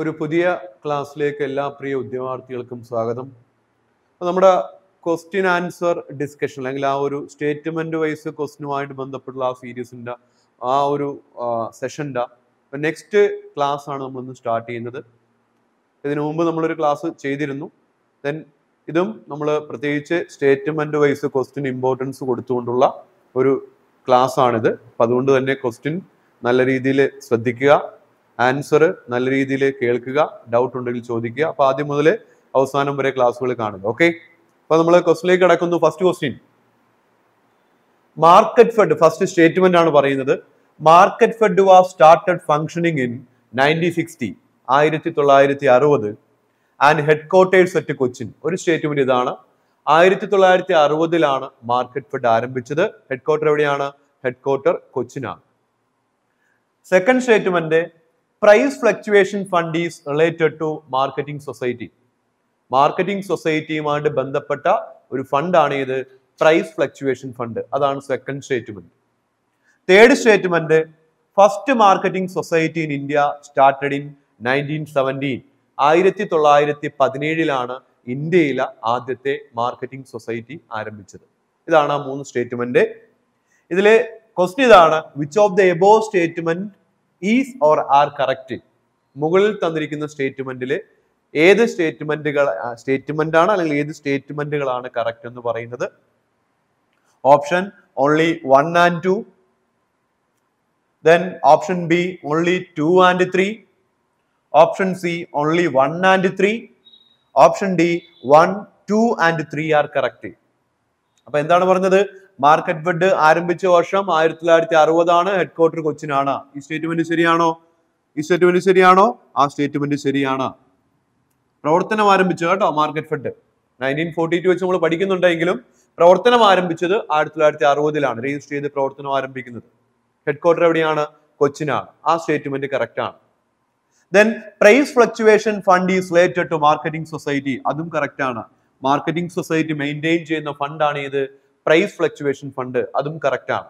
ഒരു പുതിയ ക്ലാസ്സിലേക്ക് എല്ലാ പ്രിയ ഉദ്യോഗാർത്ഥികൾക്കും സ്വാഗതം അപ്പോൾ നമ്മുടെ ക്വസ്റ്റ്യൻ ആൻസർ ഡിസ്കഷൻ അല്ലെങ്കിൽ ആ ഒരു സ്റ്റേറ്റ്മെന്റ് വൈസ് ക്വസ്റ്റിനുമായിട്ട് ബന്ധപ്പെട്ടുള്ള ആ സീരീസിന്റെ ആ ഒരു സെഷൻ്റെ നെക്സ്റ്റ് ക്ലാസ് ആണ് നമ്മൾ ഇന്ന് സ്റ്റാർട്ട് ചെയ്യുന്നത് ഇതിനു മുമ്പ് നമ്മളൊരു ക്ലാസ് ചെയ്തിരുന്നു ദെൻ ഇതും നമ്മൾ പ്രത്യേകിച്ച് സ്റ്റേറ്റ്മെന്റ് വൈസ് ക്വസ്റ്റ്യൻ ഇമ്പോർട്ടൻസ് കൊടുത്തുകൊണ്ടുള്ള ഒരു ക്ലാസ് ആണിത് അപ്പം അതുകൊണ്ട് തന്നെ ക്വസ്റ്റ്യൻ നല്ല രീതിയിൽ ശ്രദ്ധിക്കുക ആൻസർ നല്ല രീതിയിൽ കേൾക്കുക ഡൗട്ട് ഉണ്ടെങ്കിൽ ചോദിക്കുക അപ്പൊ ആദ്യം മുതൽ അവസാനം വരെ ക്ലാസ്സുകൾ കാണുക ഓക്കെ അപ്പൊ നമ്മൾ ക്വസ്റ്റിലേക്ക് കിടക്കുന്നു first question Marketfed first statement ആണ് പറയുന്നത് Marketfed was started functioning in nineteen sixty ആയിരത്തി തൊള്ളായിരത്തി അറുപത് and headquarters at Cochin ഒരു സ്റ്റേറ്റ്മെന്റ് ഇതാണ് ആയിരത്തി തൊള്ളായിരത്തി അറുപതിലാണ് മാർക്കറ്റ് ഫെഡ് ആരംഭിച്ചത് ഹെഡ് ക്വാർട്ടർ എവിടെയാണ് ഹെഡ് ക്വാർട്ടർ കൊച്ചിനാണ് second statement price fluctuation fund is related to marketing society marketing സൊസൈറ്റിയുമായിട്ട് ബന്ധപ്പെട്ട ഒരു ഫണ്ടാണ് ഇത് പ്രൈസ് ഫ്ലക്ച്വേഷൻ ഫണ്ട് അതാണ് second statement third statement first marketing society in India started in nineteen seventeen ആയിരത്തി തൊള്ളായിരത്തി പതിനേഴിലാണ് ഇന്ത്യയിലെ ആദ്യത്തെ മാർക്കറ്റിംഗ് സൊസൈറ്റി ആരംഭിച്ചത് ഇതാണ് ആ മൂന്ന് സ്റ്റേറ്റ്മെന്റ് ഇതിലെ ക്വസ്റ്റ്യൻ ഇതാണ് which of the above statement is or are correct മുകളിൽ തന്നിരിക്കുന്ന സ്റ്റേറ്റ്മെന്റിൽ ഏത് സ്റ്റേറ്റ്മെന്റുകൾ സ്റ്റേറ്റ്മെന്റ് ആണ് അല്ലെങ്കിൽ ഏത് സ്റ്റേറ്റ്മെന്റുകളാണ് കറക്റ്റ് എന്ന് പറയുന്നത് option only one and two then option B only two and three option C only one and three option D one two and three are correct അപ്പൊ എന്താണ് പറഞ്ഞത് മാർക്കറ്റ് ഫെഡ് ആരംഭിച്ച വർഷം ആയിരത്തി തൊള്ളായിരത്തി അറുപതാണ് ഹെഡ് ക്വാർട്ടർ കൊച്ചിനാണ് ഈ സ്റ്റേറ്റ്മെന്റ് ശരിയാണോ ഈ സ്റ്റേറ്റ്മെന്റ് ശരിയാണോ ആ സ്റ്റേറ്റ്മെന്റ് ശരിയാണ് പ്രവർത്തനം ആരംഭിച്ചു കേട്ടോ Marketfed nineteen forty two വെച്ച് നമ്മൾ പഠിക്കുന്നുണ്ടെങ്കിലും പ്രവർത്തനം ആരംഭിച്ചത് ആയിരത്തി തൊള്ളായിരത്തി അറുപതിലാണ് രജിസ്റ്റർ ചെയ്ത് പ്രവർത്തനം ആരംഭിക്കുന്നത് ഹെഡ് ക്വാർട്ടർ എവിടെയാണ് കൊച്ചിനാണ് ആ സ്റ്റേറ്റ്മെന്റ് കറക്റ്റ് ആണ് then price fluctuation fund is related to marketing society അതും കറക്റ്റ് ആണ് മാർക്കറ്റിംഗ് സൊസൈറ്റി മെയിൻറ്റെയിൻ ചെയ്യുന്ന ഫണ്ടാണ് ഇത് പ്രൈസ് ഫ്ലക്ച്വേഷൻ ഫണ്ട് അതും കറക്റ്റ് ആണ്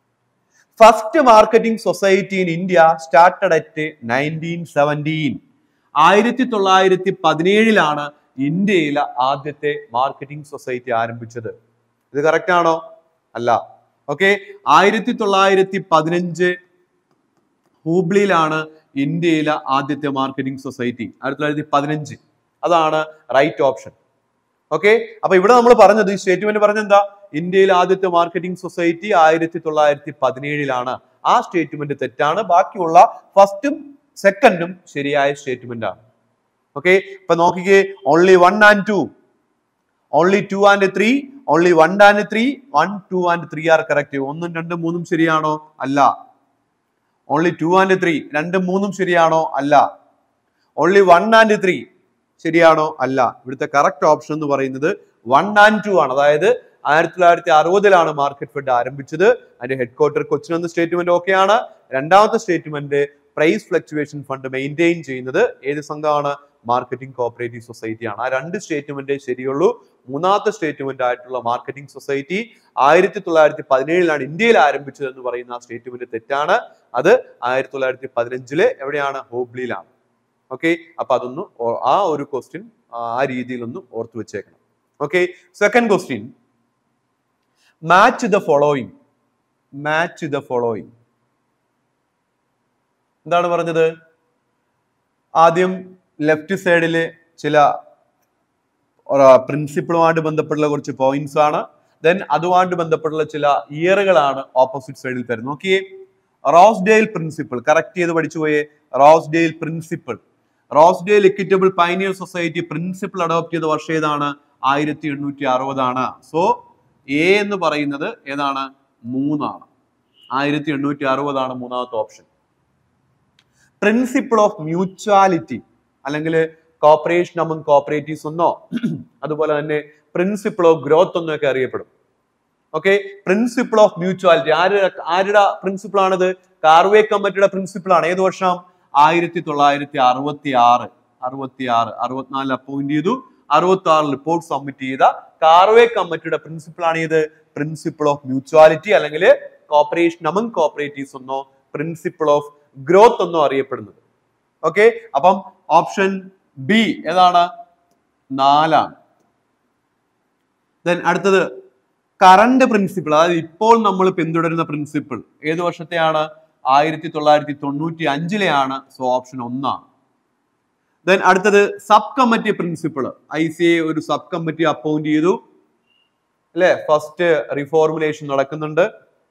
first marketing society in India started at nineteen seventeen ആയിരത്തി തൊള്ളായിരത്തി പതിനേഴിലാണ് ഇന്ത്യയിലെ ആദ്യത്തെ മാർക്കറ്റിംഗ് സൊസൈറ്റി ആരംഭിച്ചത് ഇത് കറക്റ്റ് ആണോ അല്ല ഓക്കെ ആയിരത്തി തൊള്ളായിരത്തി പതിനഞ്ച് ഹൂബ്ലിയിലാണ് ഇന്ത്യയിലെ ആദ്യത്തെ മാർക്കറ്റിംഗ് സൊസൈറ്റി ആയിരത്തി തൊള്ളായിരത്തി പതിനഞ്ച് അതാണ് റൈറ്റ് ഓപ്ഷൻ ഓക്കെ അപ്പൊ ഇവിടെ നമ്മൾ പറഞ്ഞത് ഈ സ്റ്റേറ്റ്മെന്റ് പറഞ്ഞ എന്താ ഇന്ത്യയിലെ ആദ്യത്തെ മാർക്കറ്റിംഗ് സൊസൈറ്റി ആയിരത്തി തൊള്ളായിരത്തി പതിനേഴിലാണ് ആ സ്റ്റേറ്റ്മെന്റ് തെറ്റാണ് ബാക്കിയുള്ള ഫസ്റ്റും സെക്കൻഡും ശരിയായ സ്റ്റേറ്റ്മെന്റ് ആണ് ഓക്കെ ഇപ്പൊ നോക്കിക്കേ only one and two only two and three only one and three one two and three are correct ഒന്നും രണ്ടും മൂന്നും ശരിയാണോ അല്ല ഓൺലി ടു ആൻഡ് ത്രീ രണ്ടും മൂന്നും ശരിയാണോ അല്ല ഓൺലി വൺ ആൻഡ് ത്രീ ശരിയാണോ അല്ല ഇവിടുത്തെ കറക്റ്റ് ഓപ്ഷൻ എന്ന് പറയുന്നത് വൺ ആൻഡ് ടു ആണ് അതായത് ആയിരത്തി തൊള്ളായിരത്തി അറുപതിലാണ് മാർക്കറ്റ് ഫെഡ് ആരംഭിച്ചത് അതിന്റെ ഹെഡ് ക്വാർട്ടർ കൊച്ചിൻ എന്ന സ്റ്റേറ്റ്മെന്റ് ഓക്കെയാണ് രണ്ടാമത്തെ statement price fluctuation fund maintain ചെയ്യുന്നത് ഏത് സംഘമാണ് മാർക്കറ്റിംഗ് കോപ്പറേറ്റീവ് സൊസൈറ്റി ആണ് ആ രണ്ട് സ്റ്റേറ്റ്മെന്റേ ശരിയുള്ളൂ മൂന്നാമത്തെ സ്റ്റേറ്റ്മെന്റ് ആയിട്ടുള്ള മാർക്കറ്റിംഗ് സൊസൈറ്റി ആയിരത്തി തൊള്ളായിരത്തി പതിനേഴിലാണ് ഇന്ത്യയിൽ ആരംഭിച്ചത് എന്ന് പറയുന്ന ആ സ്റ്റേറ്റ്മെന്റ് തെറ്റാണ് അത് ആയിരത്തി തൊള്ളായിരത്തി പതിനഞ്ചില് എവിടെയാണ് ഹോബ്ലിയിലാണ് ഓക്കെ അപ്പൊ അതൊന്ന് ഓ- ആ ഒരു ക്വസ്റ്റ്യൻ ആ രീതിയിൽ ഒന്ന് ഓർത്തു വെച്ചേക്കണം okay second question match the following match the following എന്താണ് പറഞ്ഞത് ആദ്യം ലെഫ്റ്റ് സൈഡില് ചില പ്രിൻസിപ്പിളുമായിട്ട് ബന്ധപ്പെട്ടുള്ള കുറച്ച് പോയിന്റ്സ് ആണ് ദെൻ അതുമായിട്ട് ബന്ധപ്പെട്ടുള്ള ചില ഇയറുകളാണ് ഓപ്പോസിറ്റ് സൈഡിൽ തരുന്നത് നോക്കിയേ റോസ്ഡെയിൽ പ്രിൻസിപ്പിൾ കറക്റ്റ് ചെയ്ത് പഠിച്ചു പോയേ Rochdale principle Rochdale equitable pioneer society principle adopt ചെയ്ത വർഷം ഏതാണ് ആയിരത്തി എണ്ണൂറ്റി അറുപതാണ് സോ എ എന്ന് പറയുന്നത് ഏതാണ് മൂന്നാണ് ആയിരത്തി എണ്ണൂറ്റി അറുപതാണ് മൂന്നാമത്തെ ഓപ്ഷൻ പ്രിൻസിപ്പിൾ ഓഫ് മ്യൂച്വാലിറ്റി അല്ലെങ്കിൽ കോപ്പറേഷൻ അമംഗ് കോപ്പറേറ്റീവ്സ് എന്നോ അതുപോലെ തന്നെ പ്രിൻസിപ്പിൾ ഓഫ് ഗ്രോത്ത് എന്നൊക്കെ അറിയപ്പെടും ഓക്കെ പ്രിൻസിപ്പിൾ ഓഫ് മ്യൂച്വാലിറ്റി ആര് ആരുടെ പ്രിൻസിപ്പിൾ ആണത് കാർവേ കമ്മിറ്റിയുടെ പ്രിൻസിപ്പിൾ ആണ് ഏത് വർഷം ആയിരത്തി തൊള്ളായിരത്തി അറുപത്തി ആറ് അറുപത്തി ആറ് അറുപത്തിനാലിൽ അപ്പോയിന്റ് ചെയ്തു അറുപത്തി ആറിൽ റിപ്പോർട്ട് സബ്മിറ്റ് ചെയ്ത കാർവേ കമ്മിറ്റിയുടെ പ്രിൻസിപ്പിൾ ആണ് ഇത് പ്രിൻസിപ്പിൾ ഓഫ് മ്യൂച്വാലിറ്റി അല്ലെങ്കിൽ കോപ്പറേഷൻ അമംഗ് കോപ്പറേറ്റീവ്സ് എന്നോ പ്രിൻസിപ്പിൾ ഓഫ് ഗ്രോത്ത് എന്നോ അറിയപ്പെടുന്നത് ഓക്കെ അപ്പം ഓപ്ഷൻ ബി ഏതാണ് നാലാണ് ദെൻ അടുത്തത് കറണ്ട് പ്രിൻസിപ്പിൾ അതായത് ഇപ്പോൾ നമ്മൾ പിന്തുടരുന്ന പ്രിൻസിപ്പിൾ ഏത് വർഷത്തെയാണ് ആയിരത്തി തൊള്ളായിരത്തി തൊണ്ണൂറ്റി അഞ്ചിലെയാണ് സോ ഓപ്ഷൻ ഒന്നാണ് ദെൻ അടുത്തത് sub committee principle I C A ഒരു സബ് കമ്മിറ്റി അപ്പോയിന്റ് ചെയ്തു അല്ലെ ഫസ്റ്റ് റിഫോർമുലേഷൻ നടക്കുന്നുണ്ട്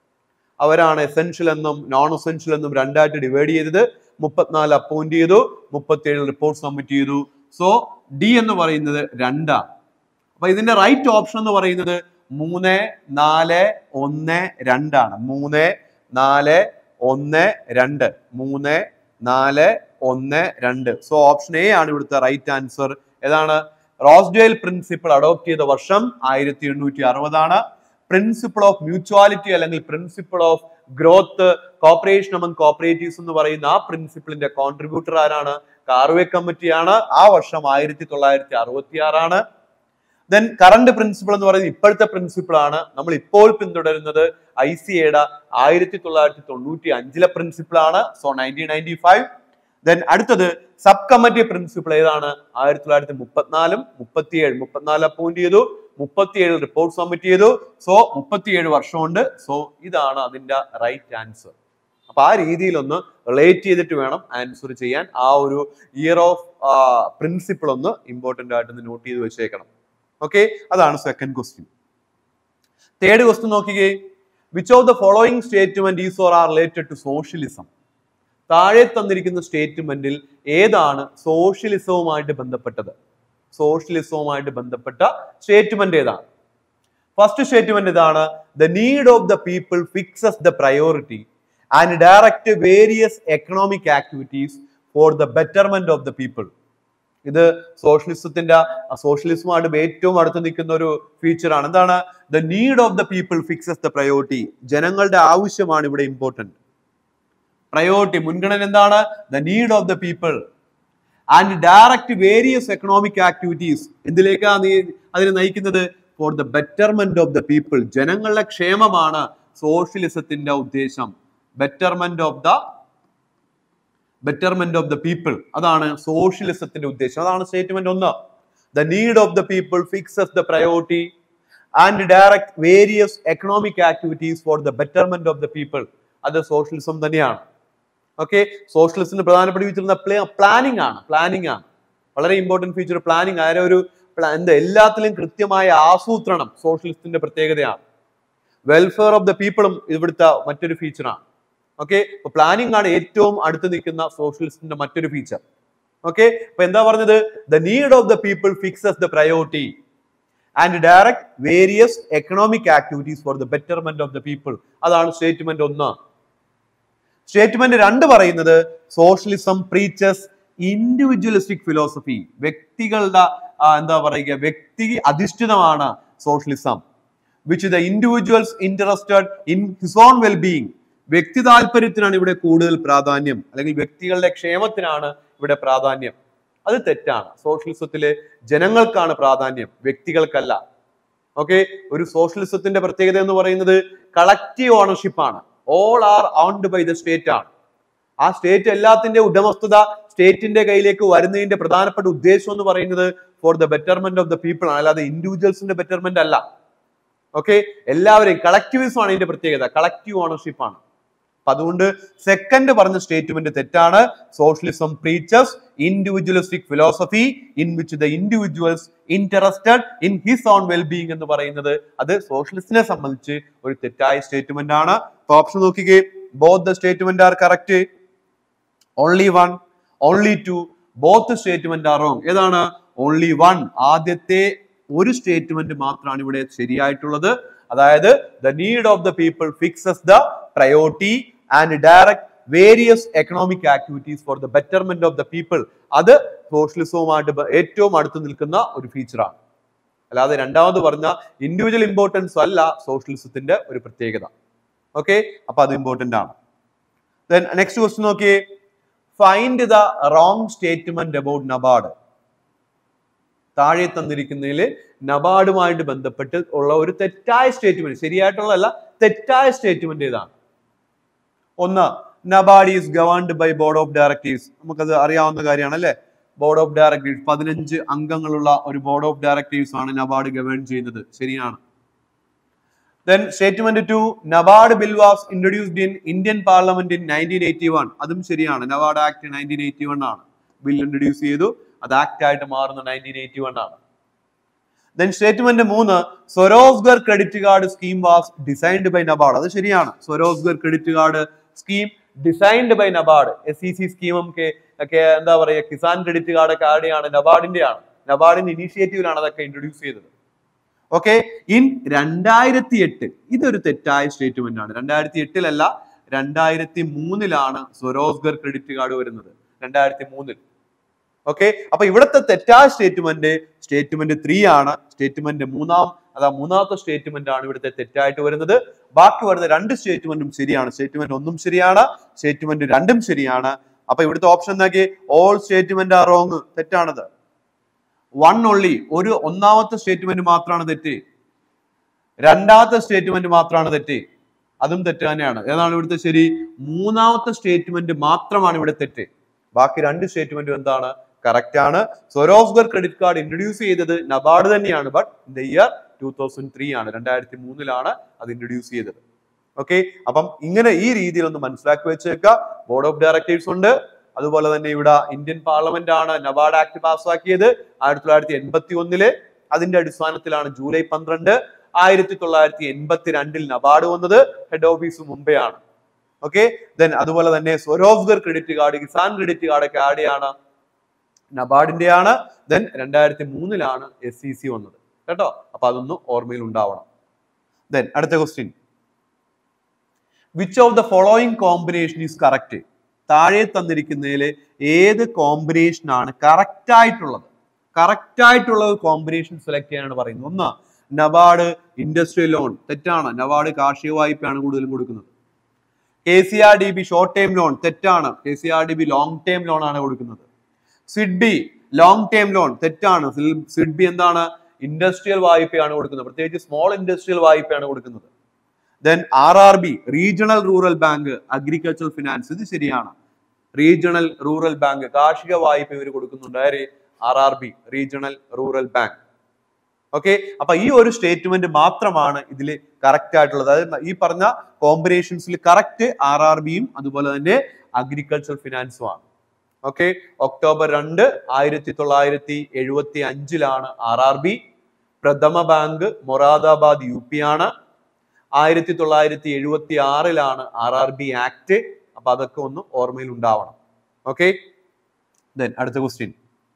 അവരാണ് എസെൻഷ്യൽ എന്നും നോൺ എസെൻഷ്യൽ എന്നും രണ്ടായിട്ട് ഡിവൈഡ് ചെയ്തത് മുപ്പത്തിനാല് അപ്പോയിന്റ് ചെയ്തു മുപ്പത്തിയേഴ് റിപ്പോർട്ട് സബ്മിറ്റ് ചെയ്തു സോ ഡി എന്ന് പറയുന്നത് രണ്ടാണ് അപ്പൊ ഇതിന്റെ റൈറ്റ് ഓപ്ഷൻ എന്ന് പറയുന്നത് മൂന്ന് നാല് ഒന്ന് രണ്ടാണ് മൂന്ന് നാല് ഒന്ന് രണ്ട് മൂന്ന് നാല് ഒന്ന് രണ്ട് സോ ഓപ്ഷൻ എ ആണ് ഇവിടുത്തെ റൈറ്റ് ആൻസർ ഏതാണ് റോസ്ഡേൽ പ്രിൻസിപ്പിൾ അഡോപ്റ്റ് ചെയ്ത വർഷം ആയിരത്തി എണ്ണൂറ്റി അറുപതാണ് പ്രിൻസിപ്പിൾ ഓഫ് മ്യൂച്വാലിറ്റി അല്ലെങ്കിൽ principle of growth cooperation among cooperatives എന്ന് പറയുന്ന ആ പ്രിൻസിപ്പിളിന്റെ കോൺട്രിബ്യൂട്ടർ ആരാണ് കാർവേ കമ്മിറ്റിയാണ് ആ വർഷം ആയിരത്തി തൊള്ളായിരത്തി അറുപത്തി ആറാണ് ദെൻ കറണ്ട് പ്രിൻസിപ്പിൾ എന്ന് പറയുന്നത് ഇപ്പോഴത്തെ പ്രിൻസിപ്പിൾ ആണ് നമ്മൾ ഇപ്പോൾ പിന്തുടരുന്നത് ഐ സി എയുടെ ആയിരത്തി തൊള്ളായിരത്തി തൊണ്ണൂറ്റി അഞ്ചിലെ പ്രിൻസിപ്പിൾ ആണ് so nineteen ninety five then അടുത്തത് സബ് കമ്മിറ്റി പ്രിൻസിപ്പിൾ ഏതാണ് ആയിരത്തി തൊള്ളായിരത്തി മുപ്പത്തിനാലും മുപ്പത്തിയേഴ് മുപ്പത്തിനാല് അപ്പോയിന്റ് ചെയ്തു മുപ്പത്തിയേഴ് റിപ്പോർട്ട് സബ്മിറ്റ് ചെയ്തു സോ മുപ്പത്തിയേഴ് വർഷമുണ്ട് സോ ഇതാണ് അതിന്റെ റൈറ്റ് ആൻസർ അപ്പൊ ആ രീതിയിലൊന്ന് റിലേറ്റ് ചെയ്തിട്ട് വേണം ആൻസർ ചെയ്യാൻ ആ ഒരു ഇയർ ഓഫ് പ്രിൻസിപ്പിൾ ഒന്ന് ഇമ്പോർട്ടന്റ് ആയിട്ട് നോട്ട് ചെയ്ത് വെച്ചേക്കണം ഓക്കെ അതാണ് സെക്കൻഡ് ക്വസ്റ്റ്യൻ തേർഡ് ക്വസ്റ്റ്യൻ നോക്കിക്കേ which of the following statement is or are related to socialism താഴെ തന്നിരിക്കുന്ന സ്റ്റേറ്റ്മെന്റിൽ ഏതാണ് സോഷ്യലിസവുമായിട്ട് ബന്ധപ്പെട്ടത് സോഷ്യലിസവുമായിട്ട് ബന്ധപ്പെട്ട സ്റ്റേറ്റ്മെന്റ് ഏതാണ് ഫസ്റ്റ് സ്റ്റേറ്റ്മെന്റ് ഇതാണ് the need of the people fixes the priority and direct various economic activities for the betterment of the people ഇത് സോഷ്യലിസത്തിന്റെ സോഷ്യലിസമായിട്ട് ഏറ്റവും അടുത്ത് നിൽക്കുന്ന ഒരു ഫീച്ചറാണ് എന്താണ് the need of the people fixes the priority ജനങ്ങളുടെ ആവശ്യമാണ് ഇവിടെ ഇമ്പോർട്ടന്റ് പ്രയോറിറ്റി മുൻഗണന എന്താണ് the need of the people and direct various economic activities എന്തിലേക്കാണ് നീ അതിനെ നയിക്കുന്നത് for the betterment of the people ജനങ്ങളുടെ ക്ഷേമമാണ് സോഷ്യലിസത്തിന്റെ ഉദ്ദേശം betterment of the betterment of the people അതാണ് സോഷ്യലിസത്തിന്റെ ഉദ്ദേശം അതാണ് സ്റ്റേറ്റ്മെന്റ് ഒന്ന് the need of the people fixes the priority and direct various economic activities for the betterment of the people അത് സോഷ്യലിസം തന്നെയാണ് ഓക്കെ സോഷ്യലിസത്തിന് പ്രധാനപ്പെട്ട ഫീച്ചർ പ്ലാനിങ് ആണ് പ്ലാനിങ് ആണ് വളരെ ഇമ്പോർട്ടന്റ് ഫീച്ചർ പ്ലാനിങ് ആരെ ഒരു പ്ലാ- എന്താ എല്ലാത്തിലും കൃത്യമായ ആസൂത്രണം സോഷ്യലിസത്തിന്റെ പ്രത്യേകതയാണ് വെൽഫെയർ ഓഫ് ദ പീപ്പിളും ഇവിടുത്തെ മറ്റൊരു ഫീച്ചറാണ് ഓക്കെ അപ്പൊ പ്ലാനിങ് ആണ് ഏറ്റവും അടുത്ത് നിൽക്കുന്ന സോഷ്യലിസ്റ്റിന്റെ മറ്റൊരു ഫീച്ചർ ഓക്കെ അപ്പൊ എന്താ പറഞ്ഞത് the need of the people fixes the priority and direct various economic activities for the betterment of the people അതാണ് സ്റ്റേറ്റ്മെന്റ് ഒന്ന് സ്റ്റേറ്റ്മെന്റ് രണ്ട് പറയുന്നത് സോഷ്യലിസം പ്രീച്ചസ് ഇൻഡിവിജ്വലിസ്റ്റിക് ഫിലോസഫി വ്യക്തികളുടെ ആ, എന്താ പറയുക വ്യക്തി അധിഷ്ഠിതമാണ് socialism which the individuals interested in his own wellbeing വ്യക്തി താല്പര്യത്തിനാണ് ഇവിടെ കൂടുതൽ പ്രാധാന്യം അല്ലെങ്കിൽ വ്യക്തികളുടെ ക്ഷേമത്തിനാണ് ഇവിടെ പ്രാധാന്യം അത് തെറ്റാണ് സോഷ്യലിസത്തില് ജനങ്ങൾക്കാണ് പ്രാധാന്യം വ്യക്തികൾക്കല്ല ഓക്കെ ഒരു സോഷ്യലിസത്തിന്റെ പ്രത്യേകത എന്ന് പറയുന്നത് കളക്റ്റീവ് ഓണർഷിപ്പ് ആണ് all are owned by the state ആണ് ആ സ്റ്റേറ്റ് എല്ലാത്തിന്റെ ഉടമസ്ഥത സ്റ്റേറ്റിന്റെ കയ്യിലേക്ക് വരുന്നതിന്റെ പ്രധാനപ്പെട്ട ഉദ്ദേശം എന്ന് പറയുന്നത് for the betterment of the people ആണ് അല്ലാതെ ഇൻഡിവിജ്വൽസിന്റെ ബെറ്റർമെന്റ് അല്ല ഓക്കെ എല്ലാവരെയും കളക്ടിവിസം ആണ് ഇതിന്റെ പ്രത്യേകത കളക്റ്റീവ് ഓണർഷിപ്പ് ആണ് അപ്പൊ അതുകൊണ്ട് സെക്കൻഡ് പറഞ്ഞ സ്റ്റേറ്റ്മെന്റ് തെറ്റാണ് socialism preaches individualistic philosophy in which the individuals interested in his own wellbeing എന്ന് പറയുന്നത് അത് സോഷ്യലിസ്റ്റിനെ സംബന്ധിച്ച് ഒരു തെറ്റായ സ്റ്റേറ്റ്മെന്റ് ആണ് ഓപ്ഷൻ നോക്കിക്കേ both the statement are correct only one only two both statement are wrong ഏതാണ് ഓൺലി വൺ ആദ്യത്തെ ഒരു സ്റ്റേറ്റ്മെന്റ് മാത്രമാണ് ഇവിടെ ശരിയായിട്ടുള്ളത് അതായത് the need of the people fixes the priority and direct various economic activities for the betterment of the people അത് സോഷ്യലിസവുമായിട്ട് ബ- ഏറ്റവും അടുത്ത് നിൽക്കുന്ന ഒരു ഫീച്ചറാണ് അല്ലാതെ രണ്ടാമത് പറഞ്ഞ ഇൻഡിവിജ്വൽ ഇമ്പോർട്ടൻസ് അല്ല സോഷ്യലിസത്തിന്റെ ഒരു പ്രത്യേകത ഓക്കെ അപ്പൊ അത് ഇമ്പോർട്ടന്റ് ആണ് ദെൻ നെക്സ്റ്റ് ക്വസ്റ്റ്യൻ നോക്കിയേ find the wrong statement about NABARD താഴെ തന്നിരിക്കുന്നതിൽ നബാർഡുമായിട്ട് ബന്ധപ്പെട്ട് ഉള്ള ഒരു തെറ്റായ സ്റ്റേറ്റ്മെന്റ് ശരിയായിട്ടുള്ളതല്ല തെറ്റായ സ്റ്റേറ്റ്മെന്റ് ഇതാണ് ഒന്ന് NABARD is governed by board of directors നമുക്കത് അറിയാവുന്ന കാര്യമാണ് അല്ലേ ബോർഡ് ഓഫ് ഡയറക്ടേഴ്സ് പതിനഞ്ച് അംഗങ്ങളുള്ള ഒരു ബോർഡ് ഓഫ് ഡയറക്ടേഴ്സ് ആണ് നബാർഡ് ഗവേൺ ചെയ്യുന്നത് ശരിയാണ് then statement two NABARD bill was introduced in Indian parliament in nineteen eighty one അതും ശരിയാണ് NABARD act nineteen eighty one ആണ് ബിൽ ഇൻട്രൊഡ്യൂസ് ചെയ്തു അത് ആക്ട് ആയിട്ട് മാറുന്ന നയൻറ്റീൻ എയ്റ്റി വൺ ആണ് ദെൻ സ്റ്റേറ്റ്മെന്റ് മൂന്ന് Swarozgar credit card scheme was designed by NABARD അത് ശരിയാണ് Swarozgar credit card scheme designed by NABARD S E C സ്കീമും ഒക്കെ എന്താ പറയുക കിസാൻ ക്രെഡിറ്റ് കാർഡ് ഒക്കെ ആടെയാണ് നബാർഡിന്റെ ആണ് നബാർഡിന്റെ ഇനീഷ്യേറ്റീവിലാണ് അതൊക്കെ ഇൻട്രൊഡ്യൂസ് ചെയ്തത് ഓക്കെ ഇൻ രണ്ടായിരത്തി എട്ട് ഇതൊരു തെറ്റായ സ്റ്റേറ്റ്മെന്റ് ആണ് രണ്ടായിരത്തി എട്ടിലല്ല രണ്ടായിരത്തി മൂന്നിലാണ് സ്വരോസ്ഗർ ക്രെഡിറ്റ് കാർഡ് വരുന്നത് രണ്ടായിരത്തി മൂന്നിൽ ഓക്കെ അപ്പൊ ഇവിടുത്തെ തെറ്റായ സ്റ്റേറ്റ്മെന്റ് സ്റ്റേറ്റ്മെന്റ് ത്രീ ആണ് സ്റ്റേറ്റ്മെന്റ് മൂന്നാം അതാ മൂന്നാമത്തെ സ്റ്റേറ്റ്മെന്റ് ആണ് ഇവിടുത്തെ തെറ്റായിട്ട് വരുന്നത് ബാക്കി വരുന്ന രണ്ട് സ്റ്റേറ്റ്മെന്റും ശരിയാണ് സ്റ്റേറ്റ്മെന്റ് ഒന്നും ശരിയാണ് സ്റ്റേറ്റ്മെന്റ് രണ്ടും ശരിയാണ് അപ്പൊ ഇവിടുത്തെ ഓപ്ഷൻ എന്താക്കി ഓൾ സ്റ്റേറ്റ്മെന്റ് ആർ റോങ് തെറ്റാണത് വൺ ഒള്ളി ഒരു ഒന്നാമത്തെ സ്റ്റേറ്റ്മെന്റ് മാത്രമാണ് തെറ്റ് രണ്ടാമത്തെ സ്റ്റേറ്റ്മെന്റ് മാത്രമാണ് തെറ്റ് അതും തെറ്റ് തന്നെയാണ് ഏതാണ് ഇവിടുത്തെ ശരി മൂന്നാമത്തെ സ്റ്റേറ്റ്മെന്റ് മാത്രമാണ് ഇവിടെ തെറ്റ് ബാക്കി രണ്ട് സ്റ്റേറ്റ്മെന്റും എന്താണ് കറക്റ്റ് ആണ് സ്വരോസ്ഗർ ക്രെഡിറ്റ് കാർഡ് ഇൻട്രൊഡ്യൂസ് ചെയ്തത് നബാർഡ് തന്നെയാണ് but in the year two thousand three ആണ് രണ്ടായിരത്തി മൂന്നിലാണ് അത് ഇൻട്രൊഡ്യൂസ് ചെയ്തത് ഓക്കെ അപ്പം ഇങ്ങനെ ഈ രീതിയിൽ ഒന്ന് മനസ്സിലാക്കി വെച്ചേക്കുക ബോർഡ് ഓഫ് ഡയറക്ടേഴ്സ് ഉണ്ട് അതുപോലെ തന്നെ ഇവിടെ ഇന്ത്യൻ പാർലമെന്റ് ആണ് നബാർഡ് ആക്ട് പാസ്സാക്കിയത് ആയിരത്തി തൊള്ളായിരത്തി എൺപത്തി ഒന്നില് അതിന്റെ അടിസ്ഥാനത്തിലാണ് ജൂലൈ പന്ത്രണ്ട് ആയിരത്തി തൊള്ളായിരത്തി എൺപത്തി രണ്ടിൽ നബാർഡ് വന്നത് ഹെഡ് ഓഫീസ് മുംബൈ ആണ് ഓക്കെ ദെൻ അതുപോലെ തന്നെ Swarozgar credit card Kisan credit card ഒക്കെ ആടെയാണ് നബാർഡിന്റെ ആണ് ദെൻ രണ്ടായിരത്തി മൂന്നിലാണ് എസ് സി സി വന്നത് കേട്ടോ അപ്പൊ അതൊന്ന് ഓർമ്മയിൽ ഉണ്ടാവണം ദെൻ അടുത്ത question which of the following combination is correct താഴെ തന്നിരിക്കുന്നതിൽ ഏത് കോമ്പിനേഷൻ ആണ് കറക്റ്റ് ആയിട്ടുള്ളത് കറക്റ്റ് ആയിട്ടുള്ള കോമ്പിനേഷൻ സെലക്ട് ചെയ്യാനാണ് പറയുന്നത് ഒന്ന് നബാർഡ് ഇൻഡസ്ട്രിയൽ ലോൺ തെറ്റാണ് നബാർഡ് കാർഷിക വായ്പയാണ് കൂടുതലും കൊടുക്കുന്നത് K C R D B short time loan തെറ്റാണ് K C R D B long time loan ആണ് കൊടുക്കുന്നത് സിഡ്ബി ലോങ് ടൈം ലോൺ തെറ്റാണ് സിഡ്ബി എന്താണ് ഇൻഡസ്ട്രിയൽ വായ്പയാണ് കൊടുക്കുന്നത് പ്രത്യേകിച്ച് സ്മോൾ ഇൻഡസ്ട്രിയൽ വായ്പയാണ് കൊടുക്കുന്നത് then R R B regional rural bank agriculture finance ഇത് ശരിയാണ് റീജിയണൽ റൂറൽ ബാങ്ക് കാർഷിക വായ്പ ഇവർ കൊടുക്കുന്നുണ്ട് ആര് R R B regional rural bank okay അപ്പൊ ഈ ഒരു സ്റ്റേറ്റ്മെന്റ് മാത്രമാണ് ഇതിൽ കറക്റ്റ് ആയിട്ടുള്ളത് അതായത് ഈ പറഞ്ഞ കോമ്പിനേഷൻസിൽ കറക്റ്റ് ആർ ആർ ബിയും അതുപോലെ തന്നെ അഗ്രികൾച്ചർ ഫിനാൻസും ആണ് ഓക്കെ ഒക്ടോബർ രണ്ട് ആയിരത്തി തൊള്ളായിരത്തി എഴുപത്തി അഞ്ചിലാണ് ആർ ആർ ബി പ്രഥമ ബാങ്ക് മൊറാദാബാദ് യു പി ആണ് ആയിരത്തി തൊള്ളായിരത്തി എഴുപത്തി ആറിലാണ് ആർ ആർ ബി ആക്ട് അപ്പൊ അതൊക്കെ ഒന്ന് ഓർമ്മയിൽ ഉണ്ടാവണം ഓക്കെ ദെൻ അടുത്ത question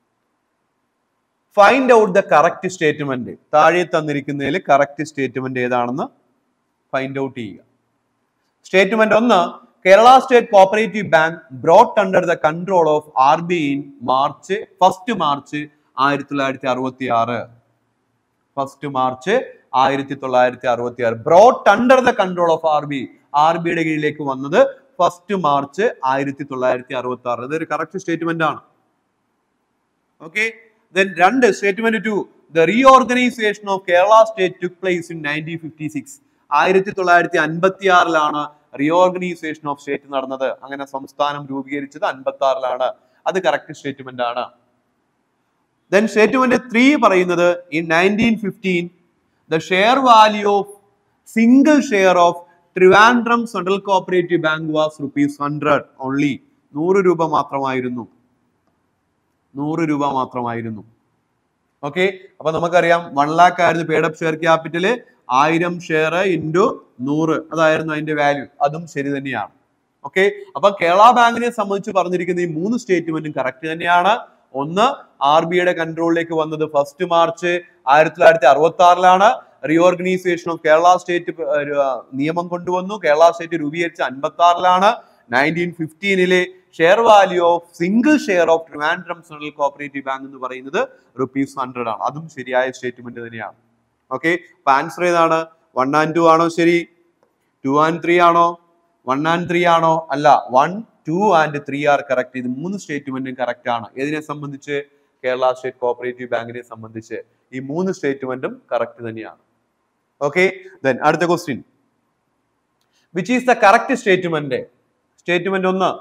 find out the correct statement താഴെ തന്നിരിക്കുന്നതിൽ കറക്റ്റ് സ്റ്റേറ്റ്മെന്റ് ഏതാണെന്ന് ഫൈൻഡ് ഔട്ട് ചെയ്യുക സ്റ്റേറ്റ്മെന്റ് ഒന്ന് Kerala state cooperative bank brought under the control of R B in March first March ആയിരത്തി തൊള്ളായിരത്തി അറുപത്തി ആറ് ഫസ്റ്റ് മാർച്ച് ആയിരത്തി തൊള്ളായിരത്തി അറുപത്തി ആറ് brought under the control of R B R ബിയുടെ കീഴിലേക്ക് വന്നത് ഫസ്റ്റ് മാർച്ച് ആയിരത്തി തൊള്ളായിരത്തി അറുപത്തി ആറ് ഇതൊരു കറക്റ്റ് സ്റ്റേറ്റ്മെന്റ് ആണ് ഓക്കെ ദെൻ രണ്ട് statement to the reorganisation of Kerala state took place in nineteen fifty six ആയിരത്തി തൊള്ളായിരത്തി അൻപത്തി ആറിലാണ് റീഓർഗനൈസേഷൻ ഓഫ് സ്റ്റേറ്റ് നടന്നത് അങ്ങനെ സംസ്ഥാനം രൂപീകരിച്ചത് അൻപത്തി ആറിലാണ് അത് കറക്റ്റ് സ്റ്റേറ്റ്മെന്റ് ആണ് ദെൻ സ്റ്റേറ്റ്മെന്റ് ത്രീ പറയുന്നത് in nineteen fifteen the share value of single share of Trivandrum central cooperative bank was rupees hundred only നൂറ് രൂപ മാത്രമായിരുന്നു നൂറ് രൂപ മാത്രമായിരുന്നു ഓക്കെ അപ്പൊ നമുക്കറിയാം വൺ ലാക്ക് ആയിരുന്നു പേഡ് അപ്പ് ഷെയർ ക്യാപിറ്റല് ആയിരം ഷെയർ ഇൻറ്റു നൂറ് അതായിരുന്നു അതിന്റെ വാല്യൂ അതും ശരി തന്നെയാണ് ഓക്കെ അപ്പൊ കേരള ബാങ്കിനെ സംബന്ധിച്ച് പറഞ്ഞിരിക്കുന്ന ഈ മൂന്ന് സ്റ്റേറ്റ്മെന്റും കറക്റ്റ് തന്നെയാണ് ഒന്ന് ആർ ബിയുടെ കൺട്രോളിലേക്ക് വന്നത് ഫസ്റ്റ് മാർച്ച് ആയിരത്തി തൊള്ളായിരത്തി അറുപത്തി ആറിലാണ് റീഓർഗനൈസേഷൻ ഓഫ് കേരള സ്റ്റേറ്റ് നിയമം കൊണ്ടുവന്നു കേരള സ്റ്റേറ്റ് രൂപീകരിച്ച അൻപത്തി ആറിലാണ് നയൻറ്റീൻ ഫിഫ്റ്റീനിലെ share value of single share of Trivandrum central cooperative bank എന്ന് പറയുന്നത് റുപ്പീസ് ഹൺഡ്രഡ് ആണ് അതും ശരിയായ സ്റ്റേറ്റ്മെന്റ് തന്നെയാണ് ഓക്കെ അപ്പൊ ആൻസർ ഏതാണ് വൺ ആൻഡ് ടു ആണോ ശരി ടു ആൻഡ് ത്രീ ആണോ വൺ ആൻഡ് ത്രീ ആണോ അല്ല one two and three are correct ഇത് മൂന്ന് സ്റ്റേറ്റ്മെന്റും കറക്റ്റ് ആണ് ഏതിനെ സംബന്ധിച്ച് കേരള സ്റ്റേറ്റ് കോപ്പറേറ്റീവ് ബാങ്കിനെ സംബന്ധിച്ച് ഈ മൂന്ന് സ്റ്റേറ്റ്മെന്റും കറക്റ്റ് തന്നെയാണ് ഓക്കെ ദെൻ അടുത്ത question which is the correct statement statement ഒന്ന്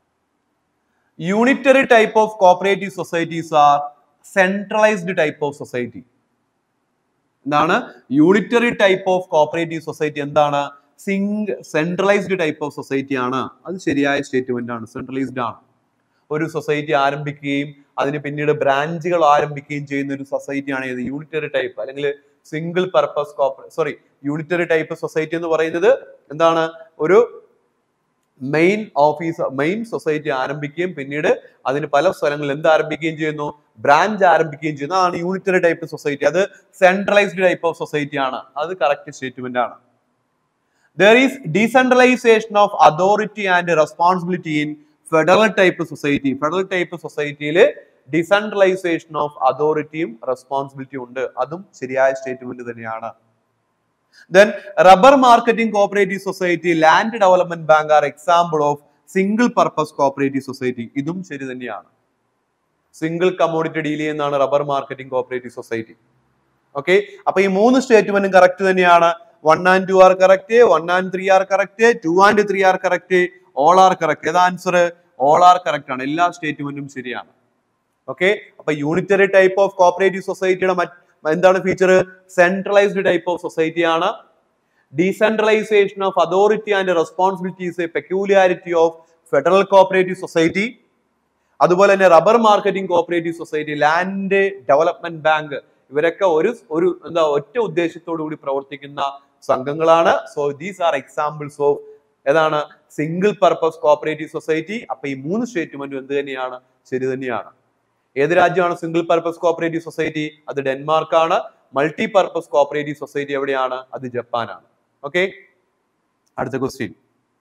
unitary type of cooperative societies are centralized type of society എന്താണ് unitary type of cooperative society എന്താണ് സിംഗ് സെൻട്രലൈസ്ഡ് ടൈപ്പ് ഓഫ് സൊസൈറ്റി ആണ് അത് ശരിയായ സ്റ്റേറ്റ്മെന്റ് ആണ് സെൻട്രലൈസ്ഡ് ആണ് ഒരു സൊസൈറ്റി ആരംഭിക്കുകയും അതിന് പിന്നീട് ബ്രാഞ്ചുകൾ ആരംഭിക്കുകയും ചെയ്യുന്ന ഒരു സൊസൈറ്റിയാണ് ഏത് യൂണിറ്ററി ടൈപ്പ് അല്ലെങ്കിൽ സിംഗിൾ പർപ്പസ് കോപ്പറേ സോറി യൂണിറ്ററി ടൈപ്പ് സൊസൈറ്റി എന്ന് പറയുന്നത് എന്താണ് ഒരു മെയിൻ ഓഫീസ് മെയിൻ സൊസൈറ്റി ആരംഭിക്കുകയും പിന്നീട് അതിന് പല സ്ഥലങ്ങളിൽ എന്ത് ആരംഭിക്കുകയും ചെയ്യുന്നു ബ്രാഞ്ച് ആരംഭിക്കുകയും ചെയ്യുന്നു അതാണ് യൂണിറ്ററി ടൈപ്പ് സൊസൈറ്റി അത് സെൻട്രലൈസ്ഡ് ടൈപ്പ് ഓഫ് സൊസൈറ്റി ആണ് അത് കറക്റ്റ് സ്റ്റേറ്റ്മെന്റ് ആണ് there is decentralization of authority and responsibility in federal type society federal type സൊസൈറ്റിയിൽ ഡിസെൻട്രലൈസേഷൻ ഓഫ് അതോറിറ്റിയും റെസ്പോൺസിബിലിറ്റിയും ഉണ്ട് അതും ശരിയായ സ്റ്റേറ്റ്മെന്റ് തന്നെയാണ് then rubber marketing cooperative society land development bank are example of single purpose cooperative society ഇതും ശരി തന്നെയാണ് സിംഗിൾ കമ്മോഡിറ്റി ഡീൽ ചെയ്യുന്നതാണ് rubber marketing cooperative society okay അപ്പൊ ഈ മൂന്ന് സ്റ്റേറ്റ്മെന്റും കറക്റ്റ് തന്നെയാണ് one and two are correct one and three are correct two and three are correct all are correct ഏതാ ആൻസർ ഓൾ ആർ കറക്റ്റ് ആണ് എല്ലാ സ്റ്റേറ്റ്മെന്റും ശരിയാണ് ഓക്കെ അപ്പൊ യൂണിറ്ററി ടൈപ്പ് ഓഫ് കോപ്പറേറ്റീവ് സൊസൈറ്റിയുടെ എന്താണ് feature centralized type of society ആണ് decentralization of authority and responsibilities a peculiarity of federal cooperative society അതുപോലെ തന്നെ rubber marketing cooperative society land development bank ഇവരൊക്കെ ഒരു ഒരു എന്താ ഒറ്റ ഉദ്ദേശത്തോടു കൂടി പ്രവർത്തിക്കുന്ന സംഘങ്ങളാണ് so these are examples of ഏതാണ് സിംഗിൾ പർപ്പസ് കോപ്പറേറ്റീവ് സൊസൈറ്റി അപ്പൊ ഈ മൂന്ന് സ്റ്റേറ്റ്മെന്റും എന്ത് തന്നെയാണ് ശരി തന്നെയാണ് ഏത് രാജ്യമാണ് സിംഗിൾ പർപ്പസ് കോപ്പറേറ്റീവ് സൊസൈറ്റി അത് ഡെൻമാർക്ക് ആണ് മൾട്ടി പർപ്പസ് കോപ്പറേറ്റീവ് സൊസൈറ്റി എവിടെയാണ് അത് ജപ്പാനാണ് ഓക്കെ അടുത്ത question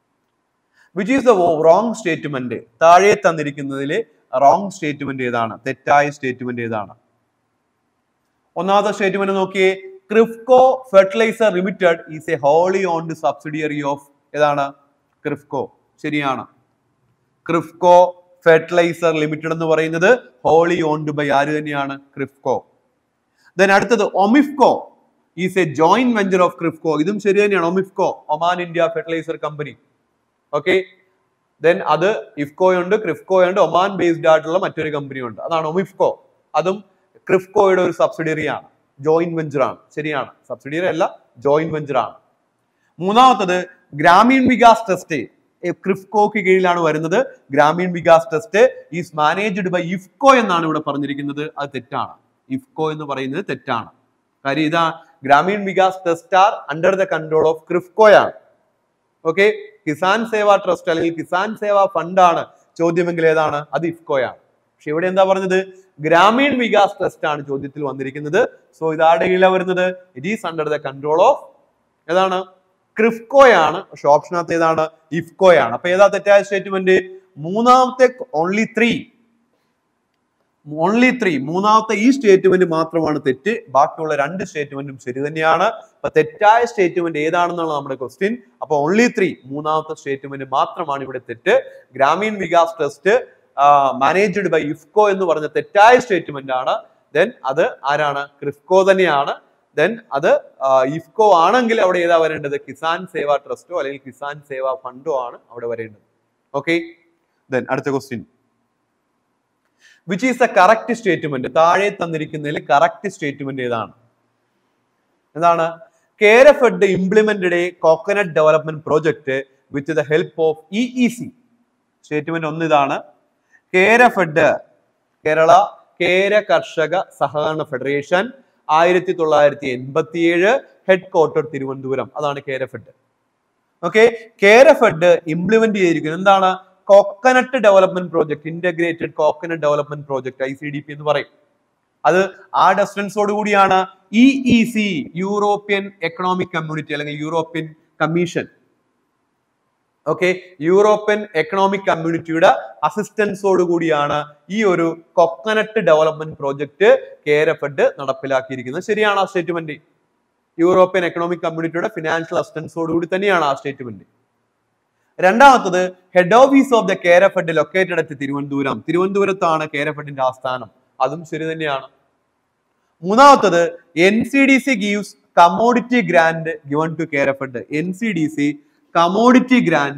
which is the wrong statement താഴെ തന്നിരിക്കുന്നതിൽ റോങ് സ്റ്റേറ്റ്മെന്റ് ഏതാണ് തെറ്റായ സ്റ്റേറ്റ്മെന്റ് ഏതാണ് ഒന്നാമത്തെ സ്റ്റേറ്റ്മെന്റ് നോക്കിയേ KRIBHCO fertilizer limited is a wholly owned subsidiary of ഏതാണ് ക്രിഫ്കോ ശരിയാണ് ക്രിഫ്കോ ഫെർട്ടിലൈസർ ലിമിറ്റഡ് എന്ന് പറയുന്നത് ഹോളി ഓൺഡ് ബൈ ആര് തന്നെയാണ് ക്രിഫ്കോ ദെൻ അടുത്തത് OMIFCO is a joint venture of KRIBHCO ഇതും ശരി തന്നെയാണ് OMIFCO Oman India fertilizer company okay then അത് ഇഫ്കോ ഉണ്ട് ക്രിഫ്കോ ഉണ്ട് ഒമാൻ ബേസ്ഡ് ആയിട്ടുള്ള മറ്റൊരു കമ്പനി ഉണ്ട് അതാണ് ഒമിഫ്കോ അതും ക്രിഫ്കോയുടെ ഒരു സബ്സിഡിയറി ആണ് ജോയിന്റ് വെഞ്ചർ ആണ് ശരിയാണ് സബ്സിഡിയറി അല്ല ജോയിന്റ് വെഞ്ചർ ആണ് മൂന്നാമത്തത് ഗ്രാമീൺ വികാസ് ടെസ്റ്റ് ക്രിഫ്കോക്ക് കീഴിലാണ് വരുന്നത് Gramin Vikas trust is managed by IFFCO എന്നാണ് ഇവിടെ പറഞ്ഞിരിക്കുന്നത് അത് തെറ്റാണ് ഇഫ്കോ എന്ന് പറയുന്നത് തെറ്റാണ് കാര്യം ഇതാ Gramin Vikas trust are under the control of ക്രിഫ്കോയാണ് ഓക്കെ കിസാൻ സേവ ട്രസ്റ്റ് അല്ലെങ്കിൽ കിസാൻ സേവ ഫണ്ടാണ് ചോദ്യമെങ്കിൽ ഏതാണ് അത് ഇഫ്കോയാണ് പക്ഷെ ഇവിടെ എന്താ പറഞ്ഞത് ഗ്രാമീൺ വികാസ് ട്രസ്റ്റ് ആണ് ചോദ്യത്തിൽ വന്നിരിക്കുന്നത് സോ ഇതാരുടെ കീഴിലാണ് വരുന്നത് it is under the control of ഏതാണ് ക്രിഫ്കോയാണ് പക്ഷെ ഓപ്ഷനകത്ത് ഏതാണ് ഇഫ്കോയാണ് അപ്പൊ ഏതാ തെറ്റായ സ്റ്റേറ്റ്മെന്റ് മൂന്നാമത്തെ ഓൺലി ത്രീ ഓൺലി ത്രീ മൂന്നാമത്തെ ഈ സ്റ്റേറ്റ്മെന്റ് മാത്രമാണ് തെറ്റ് ബാക്കിയുള്ള രണ്ട് സ്റ്റേറ്റ്മെന്റും ശരി തന്നെയാണ് അപ്പൊ തെറ്റായ സ്റ്റേറ്റ്മെന്റ് ഏതാണെന്നുള്ള നമ്മുടെ ക്വസ്റ്റ്യൻ അപ്പൊ ഓൺലി ത്രീ മൂന്നാമത്തെ സ്റ്റേറ്റ്മെന്റ് മാത്രമാണ് ഇവിടെ തെറ്റ് Gramin Vikas trust managed by IFFCO എന്ന് പറഞ്ഞ തെറ്റായ സ്റ്റേറ്റ്മെന്റ് ആണ് ദെൻ അത് ആരാണ് ക്രിഫ്കോ തന്നെയാണ് ദെൻ അത് ഇഫ്കോ ആണെങ്കിൽ അവിടെ ഏതാ വരേണ്ടത് കിസാൻ സേവ ട്രസ്റ്റോ അല്ലെങ്കിൽ കിസാൻ സേവ ഫണ്ടോ ആണ് അവിടെ വരേണ്ടത് ഓക്കെ ദെൻ അടുത്ത question which is the correct statement താഴെ തന്നിരിക്കുന്നതിൽ കറക്റ്റ് സ്റ്റേറ്റ്മെന്റ് ഏതാണ് എന്താണ് Kerafed implemented a coconut development project with the help of E E C statement ഒന്ന് ഇതാണ് കേരഫെഡ് കേരള കേര കർഷക സഹകരണ ഫെഡറേഷൻ ആയിരത്തി തൊള്ളായിരത്തി എൺപത്തിയേഴ് ഹെഡ് ക്വാർട്ടർ തിരുവനന്തപുരം അതാണ് കേരഫെഡ് ഓക്കെ കേരഫെഡ് ഇംപ്ലിമെന്റ് ചെയ്തിരിക്കുന്നത് എന്താണ് coconut development project integrated coconut development project I C D P എന്ന് പറയും അത് ആ ഡെസ്റ്റൻസോട് കൂടിയാണ് E E C European economic community അല്ലെങ്കിൽ European commission okay European economic കമ്മ്യൂണിറ്റിയുടെ അസിസ്റ്റൻസോട് കൂടിയാണ് ഈ ഒരു കൊക്കനട്ട് ഡെവലപ്മെന്റ് പ്രോജക്ട് കേരഫെഡ് നടപ്പിലാക്കിയിരിക്കുന്നത് ശരിയാണ് ആ സ്റ്റേറ്റ്മെന്റ് യൂറോപ്യൻ എക്കണോമിക് കമ്മ്യൂണിറ്റിയുടെ ഫിനാൻഷ്യൽ അസിസ്റ്റൻസോട് കൂടി തന്നെയാണ് ആ സ്റ്റേറ്റ്മെന്റ് രണ്ടാമത്തത് head office of the Kerafed located at Thiruvananthapuram തിരുവനന്തപുരത്താണ് കേരഫെഡിന്റെ ആസ്ഥാനം അതും ശരി തന്നെയാണ് മൂന്നാമത്തത് N C D C gives commodity grant given to Kerafed N C D C commodity grant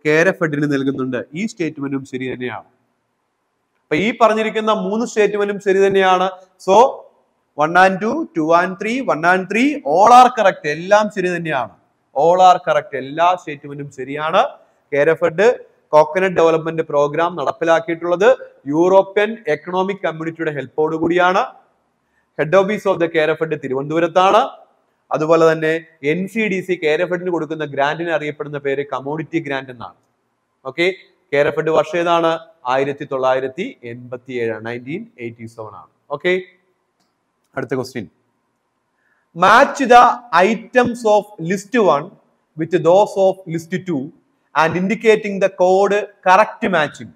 കേരഫെഡിന് നൽകുന്നുണ്ട് ഈ സ്റ്റേറ്റ്മെന്റും ശരി തന്നെയാണ് അപ്പൊ ഈ പറഞ്ഞിരിക്കുന്ന മൂന്ന് സ്റ്റേറ്റ്മെന്റും ശരി തന്നെയാണ് so one and two two and three one and three all are correct എല്ലാം ശരി തന്നെയാണ് ഓൾ ആർ കറക്റ്റ് എല്ലാ സ്റ്റേറ്റ്മെന്റും ശരിയാണ് കേരഫെഡ് കോക്കനട്ട് ഡെവലപ്മെന്റ് പ്രോഗ്രാം നടപ്പിലാക്കിയിട്ടുള്ളത് യൂറോപ്യൻ എക്കണോമിക് കമ്മ്യൂണിറ്റിയുടെ ഹെൽപ്പോട് കൂടിയാണ് head office of the Kerafed തിരുവനന്തപുരത്താണ് അതുപോലെ തന്നെ എൻ സി ഡി സി കേരഫെഡിന് കൊടുക്കുന്ന ഗ്രാന്റിന് അറിയപ്പെടുന്ന പേര് കമോഡിറ്റി ഗ്രാന്റ് എന്നാണ് ഓക്കെ കേരഫെഡ് വർഷം ഏതാണ് ആയിരത്തി തൊള്ളായിരത്തി എൺപത്തി ഏഴ് നയൻറ്റീൻ എയ്റ്റി സെവൻ ആണ് ഓക്കെ അടുത്ത question match the items of list one with those of list two and indicating the code correct matching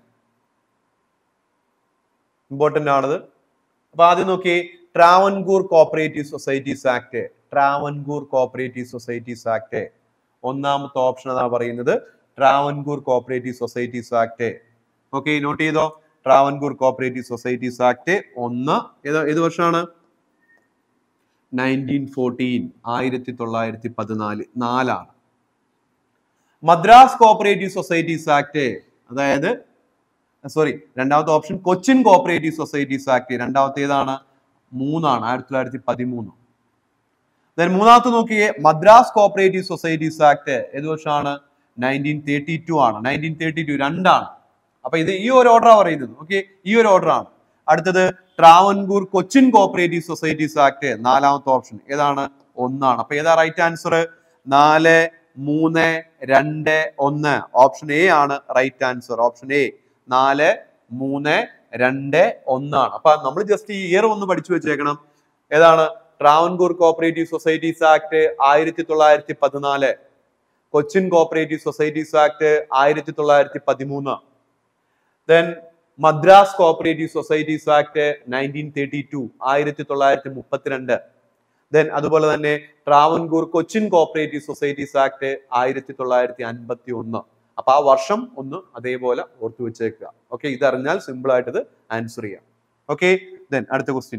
important ആണത് അപ്പൊ ആദ്യം നോക്കി Travancore cooperative societies act Travancore cooperative societies act ഒന്നാമത്തെ ഓപ്ഷൻ അതാ പറയുന്നത് Travancore cooperative societies act okay note ചെയ്തോ Travancore cooperative societies act ഒന്ന് ഏത് ഏത് വർഷമാണ് നയൻറ്റീൻ ഫോർട്ടീൻ ആയിരത്തി തൊള്ളായിരത്തി പതിനാല് നാലാണ് മദ്രാസ് കോപ്പറേറ്റീവ് സൊസൈറ്റീസ് ആക്ട് അതായത് സോറി രണ്ടാമത്തെ option Cochin cooperative societies act രണ്ടാമത്തെ ഏതാണ് മൂന്നാണ് ആയിരത്തി തൊള്ളായിരത്തി പതിമൂന്ന് ദെൻ മൂന്നാമത്തെ നോക്കിയേ മദ്രാസ് കോപ്പറേറ്റീവ് സൊസൈറ്റീസ് ആക്ട് ഏത് വർഷമാണ് നയൻറ്റീൻ തേർട്ടി ടു ആണ് നയൻറ്റീൻ തേർട്ടി ടു രണ്ടാണ് അപ്പൊ ഇത് ഈ ഒരു ഓർഡറാണ് പറയുന്നത് ഓക്കെ ഈ ഒരു ഓർഡർ ആണ് അടുത്തത് Travancore Cochin cooperative societies act നാലാമത്തെ ഓപ്ഷൻ ഏതാണ് ഒന്നാണ് അപ്പൊ ഏതാ റൈറ്റ് ആൻസർ നാല് മൂന്ന് രണ്ട് ഒന്ന് ഓപ്ഷൻ എ ആണ് റൈറ്റ് ആൻസർ ഓപ്ഷൻ എ നാല് മൂന്ന് രണ്ട് ഒന്നാണ് അപ്പൊ നമ്മൾ ജസ്റ്റ് ഈ ഇയർ ഒന്ന് പഠിച്ചു വെച്ചേക്കണം ഏതാണ് ട്രാവൻകൂർ കോപ്പറേറ്റീവ് സൊസൈറ്റീസ് ആക്ട് ആയിരത്തി തൊള്ളായിരത്തി പതിനാല് കൊച്ചിൻ കോപ്പറേറ്റീവ് സൊസൈറ്റീസ് ആക്ട് ആയിരത്തി തൊള്ളായിരത്തി പതിമൂന്ന് then Madras cooperative societies act nineteen thirty two ആയിരത്തി തൊള്ളായിരത്തി മുപ്പത്തിരണ്ട് ദെൻ അതുപോലെ തന്നെ Travancore Cochin cooperative societies act ആയിരത്തി തൊള്ളായിരത്തി അൻപത്തി ഒന്ന് അപ്പൊ ആ വർഷം ഒന്ന് അതേപോലെ ഓർത്തു വെച്ചേക്കുക ഓക്കെ ഇതറിഞ്ഞാൽ സിമ്പിൾ ആയിട്ട് ഇത് ആൻസർ ചെയ്യാം ഓക്കെ ദെൻ അടുത്ത question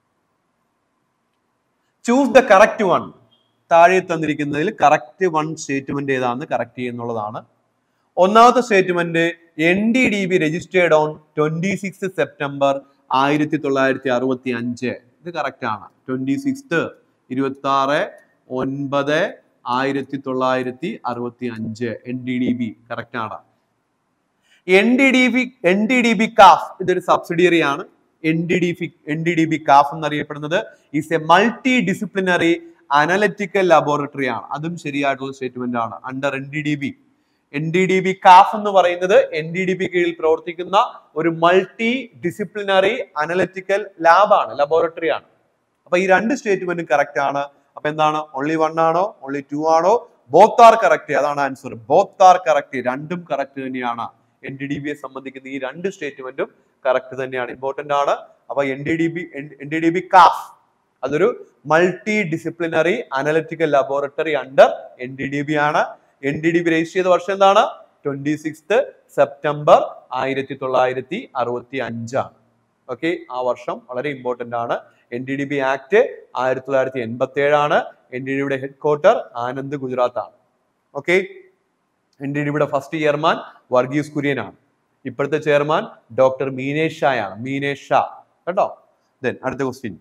choose the correct one താഴെ തന്നിരിക്കുന്നതിൽ കറക്റ്റ് വൺ സ്റ്റേറ്റ്മെന്റ് ഏതാണെന്ന് കറക്റ്റ് ചെയ്യുന്നുള്ളതാണ് ഒന്നാമത്തെ statement N D D B registered on twenty six September ആയിരത്തി തൊള്ളായിരത്തി അറുപത്തി അഞ്ച് ഇത് കറക്റ്റ് ആണ് ട്വന്റി സിക്സ് ഇരുപത്തി ആറ് ഒൻപത് ആയിരത്തി തൊള്ളായിരത്തി അറുപത്തി അഞ്ച് N D D B correct ആണ് N D D B N D D B കാഫ് ഇതൊരു സബ്സിഡിയറി ആണ് N D D B N D D B കാഫ് എന്നറിയപ്പെടുന്നത് is a multi disciplinary analytical laboratory ആണ് അതും ശരിയായിട്ടുള്ള സ്റ്റേറ്റ്മെന്റ് ആണ് under N D D B N D D B കാഫ് എന്ന് പറയുന്നത് എൻ ഡി ഡി ബി കീഴിൽ പ്രവർത്തിക്കുന്ന ഒരു മൾട്ടി ഡിസിപ്ലിനറി അനലറ്റിക്കൽ ലാബാണ് ലബോറട്ടറി ആണ് അപ്പൊ ഈ രണ്ട് സ്റ്റേറ്റ്മെന്റും കറക്റ്റ് ആണ് അപ്പൊ എന്താണ് ഓൺലി വൺ ആണോ ഓൺലി ടു ആണോ ബോത്ത് ആർ കറക്റ്റ് അതാണ് ആൻസർ ബോത്ത് ആർ കറക്റ്റ് രണ്ടും കറക്റ്റ് തന്നെയാണ് എൻ ഡി ഡി ബിയെ സംബന്ധിക്കുന്ന ഈ രണ്ട് സ്റ്റേറ്റ്മെന്റും കറക്റ്റ് തന്നെയാണ് ഇമ്പോർട്ടന്റ് ആണ് അപ്പൊ N D D B N D D B കാഫ് അതൊരു multi disciplinary analytical laboratory under N D D B ആണ് N D D B register ചെയ്ത വർഷം എന്താണ് ട്വന്റി സിക്സ് സെപ്റ്റംബർ ആയിരത്തി തൊള്ളായിരത്തി അറുപത്തി അഞ്ചാണ് ഓക്കെ ആ വർഷം വളരെ ഇമ്പോർട്ടന്റ് ആണ് N D D B act ആയിരത്തി തൊള്ളായിരത്തി എൺപത്തി ഏഴാണ് എൻ ഡി ഡി ബിയുടെ ഹെഡ് ക്വാർട്ടർ ആനന്ദ് ഗുജറാത്ത് ആണ് ഓക്കെ എൻ ഡി ഡി ബിയുടെ ഫസ്റ്റ് ചെയർമാൻ വർഗീസ് കുര്യൻ ആണ് ഇപ്പോഴത്തെ ചെയർമാൻ ഡോക്ടർ മീനേഷ് ഷാ ആണ് മീനേഷ് ഷാ കേട്ടോ ദെൻ അടുത്ത question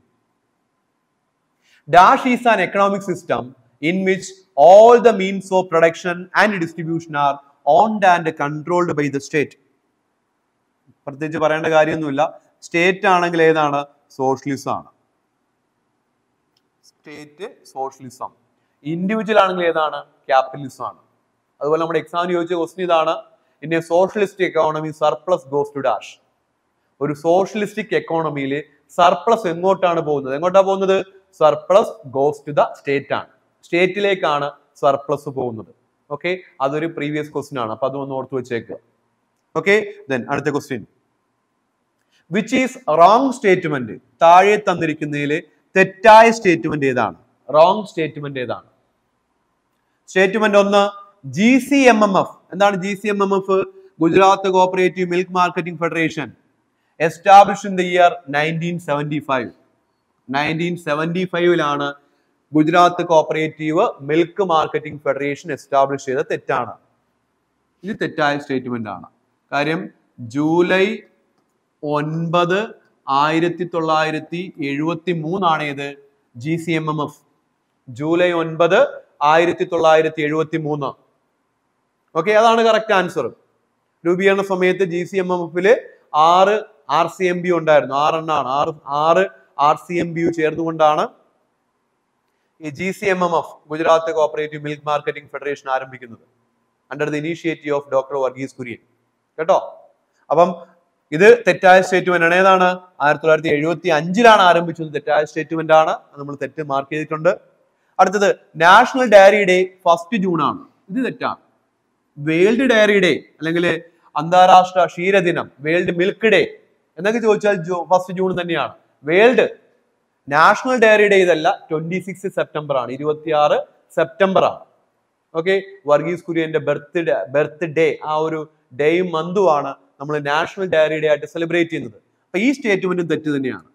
dash is an economic system in which all the means of production and distribution are owned and controlled by the state പ്രത്യേകിച്ച് പറയേണ്ട കാര്യമൊന്നുമില്ല state ആണെങ്കിൽ ഏതാണ് സോഷ്യലിസം ആണ് സ്റ്റേറ്റ് സോഷ്യലിസം ഇൻഡിവിജ്വൽ ആണെങ്കിൽ ഏതാണ് ക്യാപിറ്റലിസം ആണ് അതുപോലെ നമ്മുടെ എക്സാമിന് ചോദിച്ച ക്വസ്റ്റ്യൻ ഇതാണ് in a socialistic economy surplus goes to dash ഒരു സോഷ്യലിസ്റ്റിക് എക്കോണമിയിൽ സർപ്ലസ് എങ്ങോട്ടാണ് പോകുന്നത് എങ്ങോട്ടാ പോകുന്നത് surplus goes to the state ആണ് സ്റ്റേറ്റിലേക്കാണ് സർപ്ലസ് പോകുന്നത് ഓക്കെ അതൊരു പ്രീവിയസ് ക്വസ്റ്റ്യൻ ആണ് അപ്പൊ അതൊന്ന് ഓർത്ത് വെച്ചേക്കുക ഓക്കെ ദെൻ അടുത്ത question which is wrong statement താഴെ തന്നിരിക്കുന്നതിൽ തെറ്റായ സ്റ്റേറ്റ്മെന്റ് ഏതാണ് റോങ് സ്റ്റേറ്റ്മെന്റ് ഏതാണ് സ്റ്റേറ്റ്മെന്റ് ഒന്ന് G C M M F എന്താണ് G C M M F Gujarat cooperative milk marketing federation establish in the year nineteen seventy five nineteen seventy ഫൈവിലാണ് Gujarat cooperative milk marketing federation establish ചെയ്ത തെറ്റാണ് ഇത് തെറ്റായ statement ആണ് കാര്യം ജൂലൈ ഒൻപത് ആയിരത്തി തൊള്ളായിരത്തി എഴുപത്തി മൂന്നാണ് ഇത് G C M M F July ഒൻപത് ആയിരത്തി തൊള്ളായിരത്തി എഴുപത്തി മൂന്ന് ഓക്കെ അതാണ് കറക്റ്റ് ആൻസർ രൂപീകരണ സമയത്ത് ജി സി എം എം എഫില് ആറ് ആർ സി എം ബി ഉണ്ടായിരുന്നു ആറെണ്ണാണ് ആറ് ആറ് R C M B U ചേർന്നുകൊണ്ടാണ് ഈ G C M M F Gujarat cooperative milk marketing federation ആരംഭിക്കുന്നത് under the initiative of doctor Varghese Kurien കേട്ടോ അപ്പം ഇത് തെറ്റായ സ്റ്റേറ്റ്മെന്റ് ആണ് ഏതാണ് ആയിരത്തി തൊള്ളായിരത്തി എഴുപത്തി അഞ്ചിലാണ് ആരംഭിച്ചത് തെറ്റായ സ്റ്റേറ്റ്മെന്റ് ആണ് അത് നമ്മൾ തെറ്റ് മാർക്ക് ചെയ്തിട്ടുണ്ട് അടുത്തത് national dairy day first June ആണ് ഇത് തെറ്റാണ് വേൾഡ് ഡയറി ഡേ അല്ലെങ്കിൽ അന്താരാഷ്ട്ര ക്ഷീരദിനം വേൾഡ് മിൽക്ക് ഡേ എന്നൊക്കെ ചോദിച്ചാൽ ഫസ്റ്റ് ജൂൺ തന്നെയാണ് വേൾഡ് നാഷണൽ ഡയറി ഡേ ഇതല്ല ട്വന്റി സിക്സ് സെപ്റ്റംബർ ആണ് ഇരുപത്തിയാറ് സെപ്റ്റംബർ ആണ് ഓക്കെ വർഗീസ് കുര്യന്റെ ബർത്ത്ഡേ ബർത്ത് ഡേ ആ ഒരു ഡേയും മന്തുമാണ് നമ്മൾ നാഷണൽ ഡയറി ഡേ ആയിട്ട് സെലിബ്രേറ്റ് ചെയ്യുന്നത് അപ്പൊ ഈ സ്റ്റേറ്റ്മെന്റും തെറ്റ് തന്നെയാണ്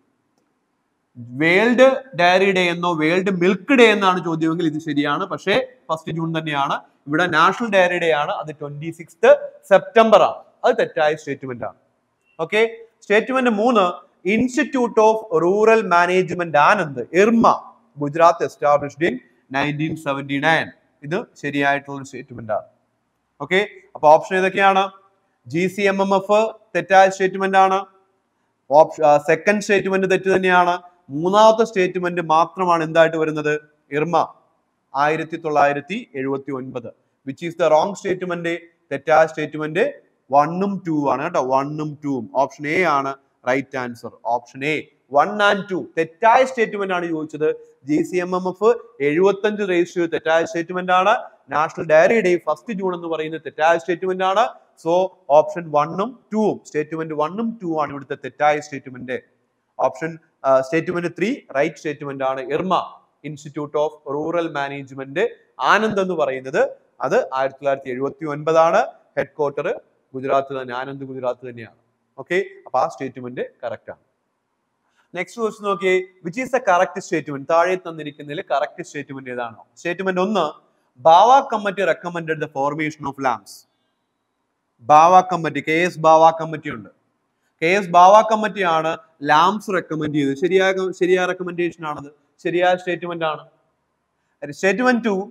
വേൾഡ് ഡയറി ഡേ എന്നോ വേൾഡ് മിൽക്ക് ഡേ എന്നാണ് ചോദ്യമെങ്കിൽ ഇത് ശരിയാണ് പക്ഷേ ഫസ്റ്റ് ജൂൺ തന്നെയാണ് ഇവിടെ നാഷണൽ ഡയറി ഡേ ആണ് അത് ട്വന്റി സിക്സ് സെപ്റ്റംബർ ആണ് അത് തെറ്റായ സ്റ്റേറ്റ്മെന്റ് ആണ് ഓക്കെ സ്റ്റേറ്റ്മെന്റ് മൂന്ന് institute of rural management Anand IRMA Gujarat established in nineteen seventy nine ഇത് ശരിയായിട്ടുള്ള സ്റ്റേറ്റ്മെന്റ് ആണ് ഓക്കെ അപ്പൊ ഓപ്ഷൻ ഏതൊക്കെയാണ് G C M M F തെറ്റായ സ്റ്റേറ്റ്മെന്റ് ആണ് ഓപ്ഷൻ സെക്കൻഡ് സ്റ്റേറ്റ്മെന്റ് തെറ്റ് തന്നെയാണ് മൂന്നാമത്തെ സ്റ്റേറ്റ്മെന്റ് മാത്രമാണ് എന്തായിട്ട് വരുന്നത് ഇർമ ആയിരത്തി തൊള്ളായിരത്തി എഴുപത്തി ഒൻപത് which is the wrong statement തെറ്റായ സ്റ്റേറ്റ്മെന്റ് വണ്ണും ടൂ ആണ് കേട്ടോ വണ്ണും ടൂവും ഓപ്ഷൻ എ ആണ് right answer option A one and two തെറ്റായ സ്റ്റേറ്റ്മെന്റ് ആണ് ചോദിച്ചത് G C M M F എഴുപത്തഞ്ച് രജിസ്റ്റർ തെറ്റായ സ്റ്റേറ്റ്മെന്റ് ആണ് national dairy day first June എന്ന് പറയുന്നത് തെറ്റായ സ്റ്റേറ്റ്മെന്റ് ആണ് സോ ഓപ്ഷൻ വണ്ണും ടൂവും സ്റ്റേറ്റ്മെന്റ് വണ്ണും ടൂ ആണ് ഇവിടുത്തെ തെറ്റായ statement option statement three right statement ആണ് IRMA institute of rural management Anand എന്ന് പറയുന്നത് അത് ആയിരത്തി തൊള്ളായിരത്തി എഴുപത്തി ഒൻപതാണ് ഹെഡ് ക്വാർട്ടർ ഗുജറാത്ത് തന്നെ ആനന്ദ് ഗുജറാത്ത് തന്നെയാണ് ഓക്കെ അപ്പൊ ആ സ്റ്റേറ്റ്മെന്റ് കറക്റ്റ് ആണ് നെക്സ്റ്റ് ക്വസ്റ്റ് നോക്കിയേ which is the correct statement താഴെ തന്നിരിക്കുന്നതിൽ കറക്റ്റ് സ്റ്റേറ്റ്മെന്റ് ഏതാണോ സ്റ്റേറ്റ്മെന്റ് ഒന്ന് Bawa committee recommended the formation of LAMPS Bawa committee K S Bawa committee ഉണ്ട് കെ എസ് ബാവ കമ്മിറ്റി ആണ് ലാംസ് റെക്കമെൻഡ് ചെയ്തത് ശരിയായ ശരിയായ റെക്കമെൻഡേഷൻ ആണത് ശരിയായ സ്റ്റേറ്റ്മെന്റ് ആണ് statement two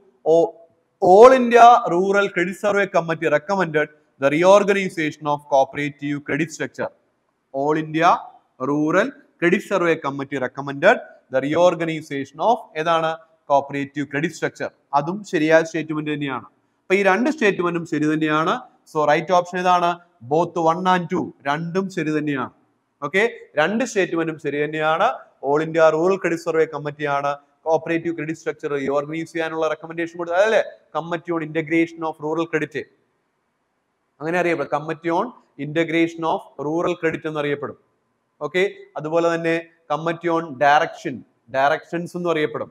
all India rural credit survey committee recommended the reorganisation of cooperative credit structure all India rural credit survey committee recommended the reorganisation of ഏതാണ് cooperative credit structure അതും ശരിയായ statement തന്നെയാണ് അപ്പൊ ഈ രണ്ട് സ്റ്റേറ്റ്മെന്റും ശരി തന്നെയാണ് സോ റൈറ്റ് ഓപ്ഷൻ ഏതാണ് ബോത്ത് വൺ ആൻഡ് ടു രണ്ടും ശരി തന്നെയാണ് ഓക്കെ രണ്ട് സ്റ്റേറ്റ്മെന്റും ശരി തന്നെയാണ് all India rural credit survey കമ്മിറ്റിയാണ് കോപ്പറേറ്റീവ് ക്രെഡിറ്റ് സ്ട്രക്ചർ ഓർഗനൈസ് ചെയ്യാനുള്ള റെക്കമെൻഡേഷൻ കൊടുത്തത് അതല്ലേ committee on integration of rural credit അങ്ങനെ അറിയപ്പെടും committee on integration of rural credit എന്ന് അറിയപ്പെടും ഓക്കെ അതുപോലെ തന്നെ കമ്മിറ്റി ഓൺ ഡയറക്ഷൻ ഡയറക്ഷൻസ് എന്ന് അറിയപ്പെടും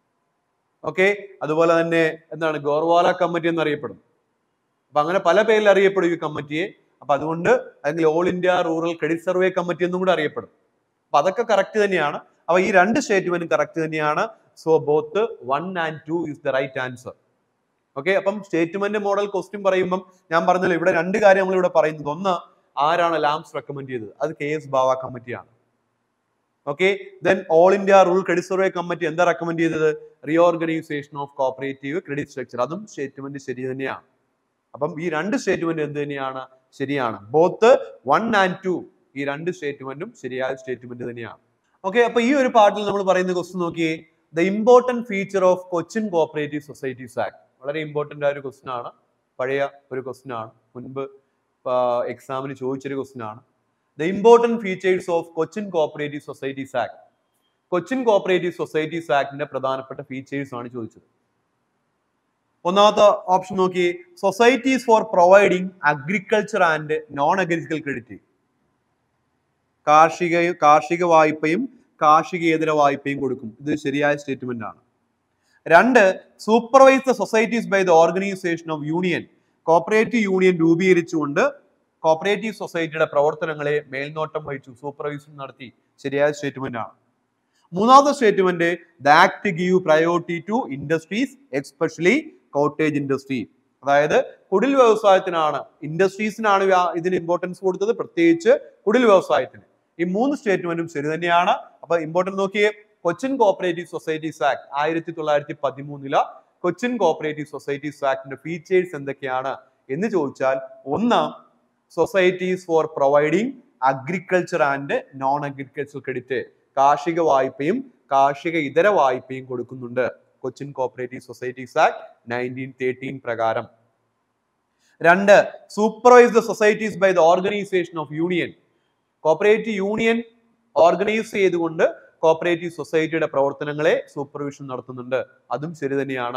ഓക്കെ അതുപോലെ തന്നെ എന്താണ് ഗോർവാല കമ്മിറ്റി എന്ന് അറിയപ്പെടും അപ്പൊ അങ്ങനെ പല പേരിൽ അറിയപ്പെടും ഈ കമ്മിറ്റിയെ അപ്പൊ അതുകൊണ്ട് അല്ലെങ്കിൽ all India rural credit survey committee എന്നും കൂടെ അറിയപ്പെടും അപ്പൊ അതൊക്കെ കറക്റ്റ് തന്നെയാണ് അപ്പൊ ഈ രണ്ട് സ്റ്റേറ്റ്മെന്റും കറക്റ്റ് തന്നെയാണ് so both one and two is the right answer okay അപ്പം സ്റ്റേറ്റ്മെന്റ് മോഡൽ ക്വസ്റ്റ്യൻ പറയുമ്പം ഞാൻ പറഞ്ഞല്ലോ ഇവിടെ രണ്ട് കാര്യം നമ്മൾ ഇവിടെ പറയുന്നത് ഒന്ന് ആരാണ് ലാംസ് റെക്കമെൻഡ് ചെയ്തത് അത് കെ എസ് ബാവ കമ്മിറ്റിയാണ് okay then all India rural credit survey committee എന്താ റെക്കമെൻഡ് ചെയ്തത് reorganisation of cooperative credit structure അതും സ്റ്റേറ്റ്മെന്റ് ശരി തന്നെയാണ് അപ്പം ഈ രണ്ട് സ്റ്റേറ്റ്മെന്റ് എന്ത് തന്നെയാണ് ശരിയാണ് ബോത്ത് വൺ ആൻഡ് ടു ഈ രണ്ട് സ്റ്റേറ്റ്മെന്റും ശരിയായ സ്റ്റേറ്റ്മെന്റ് തന്നെയാണ് ഓക്കെ അപ്പൊ ഈ ഒരു പാർട്ടിൽ നമ്മൾ പറയുന്ന ക്വസ്റ്റ്യൻ നോക്കിയേ the important feature of Cochin cooperative societies act വളരെ ഇമ്പോർട്ടന്റ് ആയ ഒരു ക്വസ്റ്റ്യൻ ആണ് പഴയ ഒരു ക്വസ്റ്റ്യൻ ആണ് മുൻപ് എക്സാമിന് ചോദിച്ചൊരു ക്വസ്റ്റ്യൻ ആണ് the important features of Cochin cooperative societies act Cochin cooperative societies ആക്ടിന്റെ പ്രധാനപ്പെട്ട ഫീച്ചേഴ്സ് ആണ് ചോദിച്ചത് ഒന്നാമത്തെ ഓപ്ഷൻ നോക്കി societies for providing agriculture and non agricultural credit കാർഷിക കാർഷിക വായ്പയും കാർഷികേതര വായ്പയും കൊടുക്കും ഇത് ശരിയായ സ്റ്റേറ്റ്മെന്റ് ആണ് രണ്ട് supervise the societies by the organisation of union cooperative union രൂപീകരിച്ചുകൊണ്ട് കോപ്പറേറ്റീവ് സൊസൈറ്റിയുടെ പ്രവർത്തനങ്ങളെ മേൽനോട്ടം വഹിച്ചു സൂപ്പർവൈസൺ നടത്തി ശരിയായ സ്റ്റേറ്റ്മെന്റ് ആണ് മൂന്നാമത്തെ statement the act give priority to industries especially cottage industry അതായത് കുടിൽ വ്യവസായത്തിനാണ് ഇൻഡസ്ട്രീസിനാണ് വ്യാ- ഇതിന് ഇമ്പോർട്ടൻസ് കൊടുത്തത് പ്രത്യേകിച്ച് കുടിൽ വ്യവസായത്തിന് ഈ മൂന്ന് സ്റ്റേറ്റ്മെന്റും ശരി തന്നെയാണ് അപ്പൊ ഇമ്പോർട്ടൻസ് നോക്കിയേ കൊച്ചിൻ കോപ്പറേറ്റീവ് സൊസൈറ്റീസ് ആക്ട് ആയിരത്തി തൊള്ളായിരത്തി പതിമൂന്നില കൊച്ചിൻ കോപ്പറേറ്റീവ് സൊസൈറ്റീസ് ആക്ടിന്റെ ഫീച്ചേഴ്സ് എന്തൊക്കെയാണ് എന്ന് ചോദിച്ചാൽ ഒന്ന് societies for providing agriculture and non agriculture credit കാർഷിക വായ്പയും കാർഷിക ഇതര വായ്പയും കൊടുക്കുന്നുണ്ട് Cochin cooperative societies act nineteen thirteen പ്രകാരം രണ്ട് supervise the societies by the organisation of union cooperative union organise ചെയ്തുകൊണ്ട് കോപ്പറേറ്റീവ് സൊസൈറ്റിയുടെ പ്രവർത്തനങ്ങളെ സൂപ്പർവിഷൻ നടത്തുന്നുണ്ട് അതും ശരി തന്നെയാണ്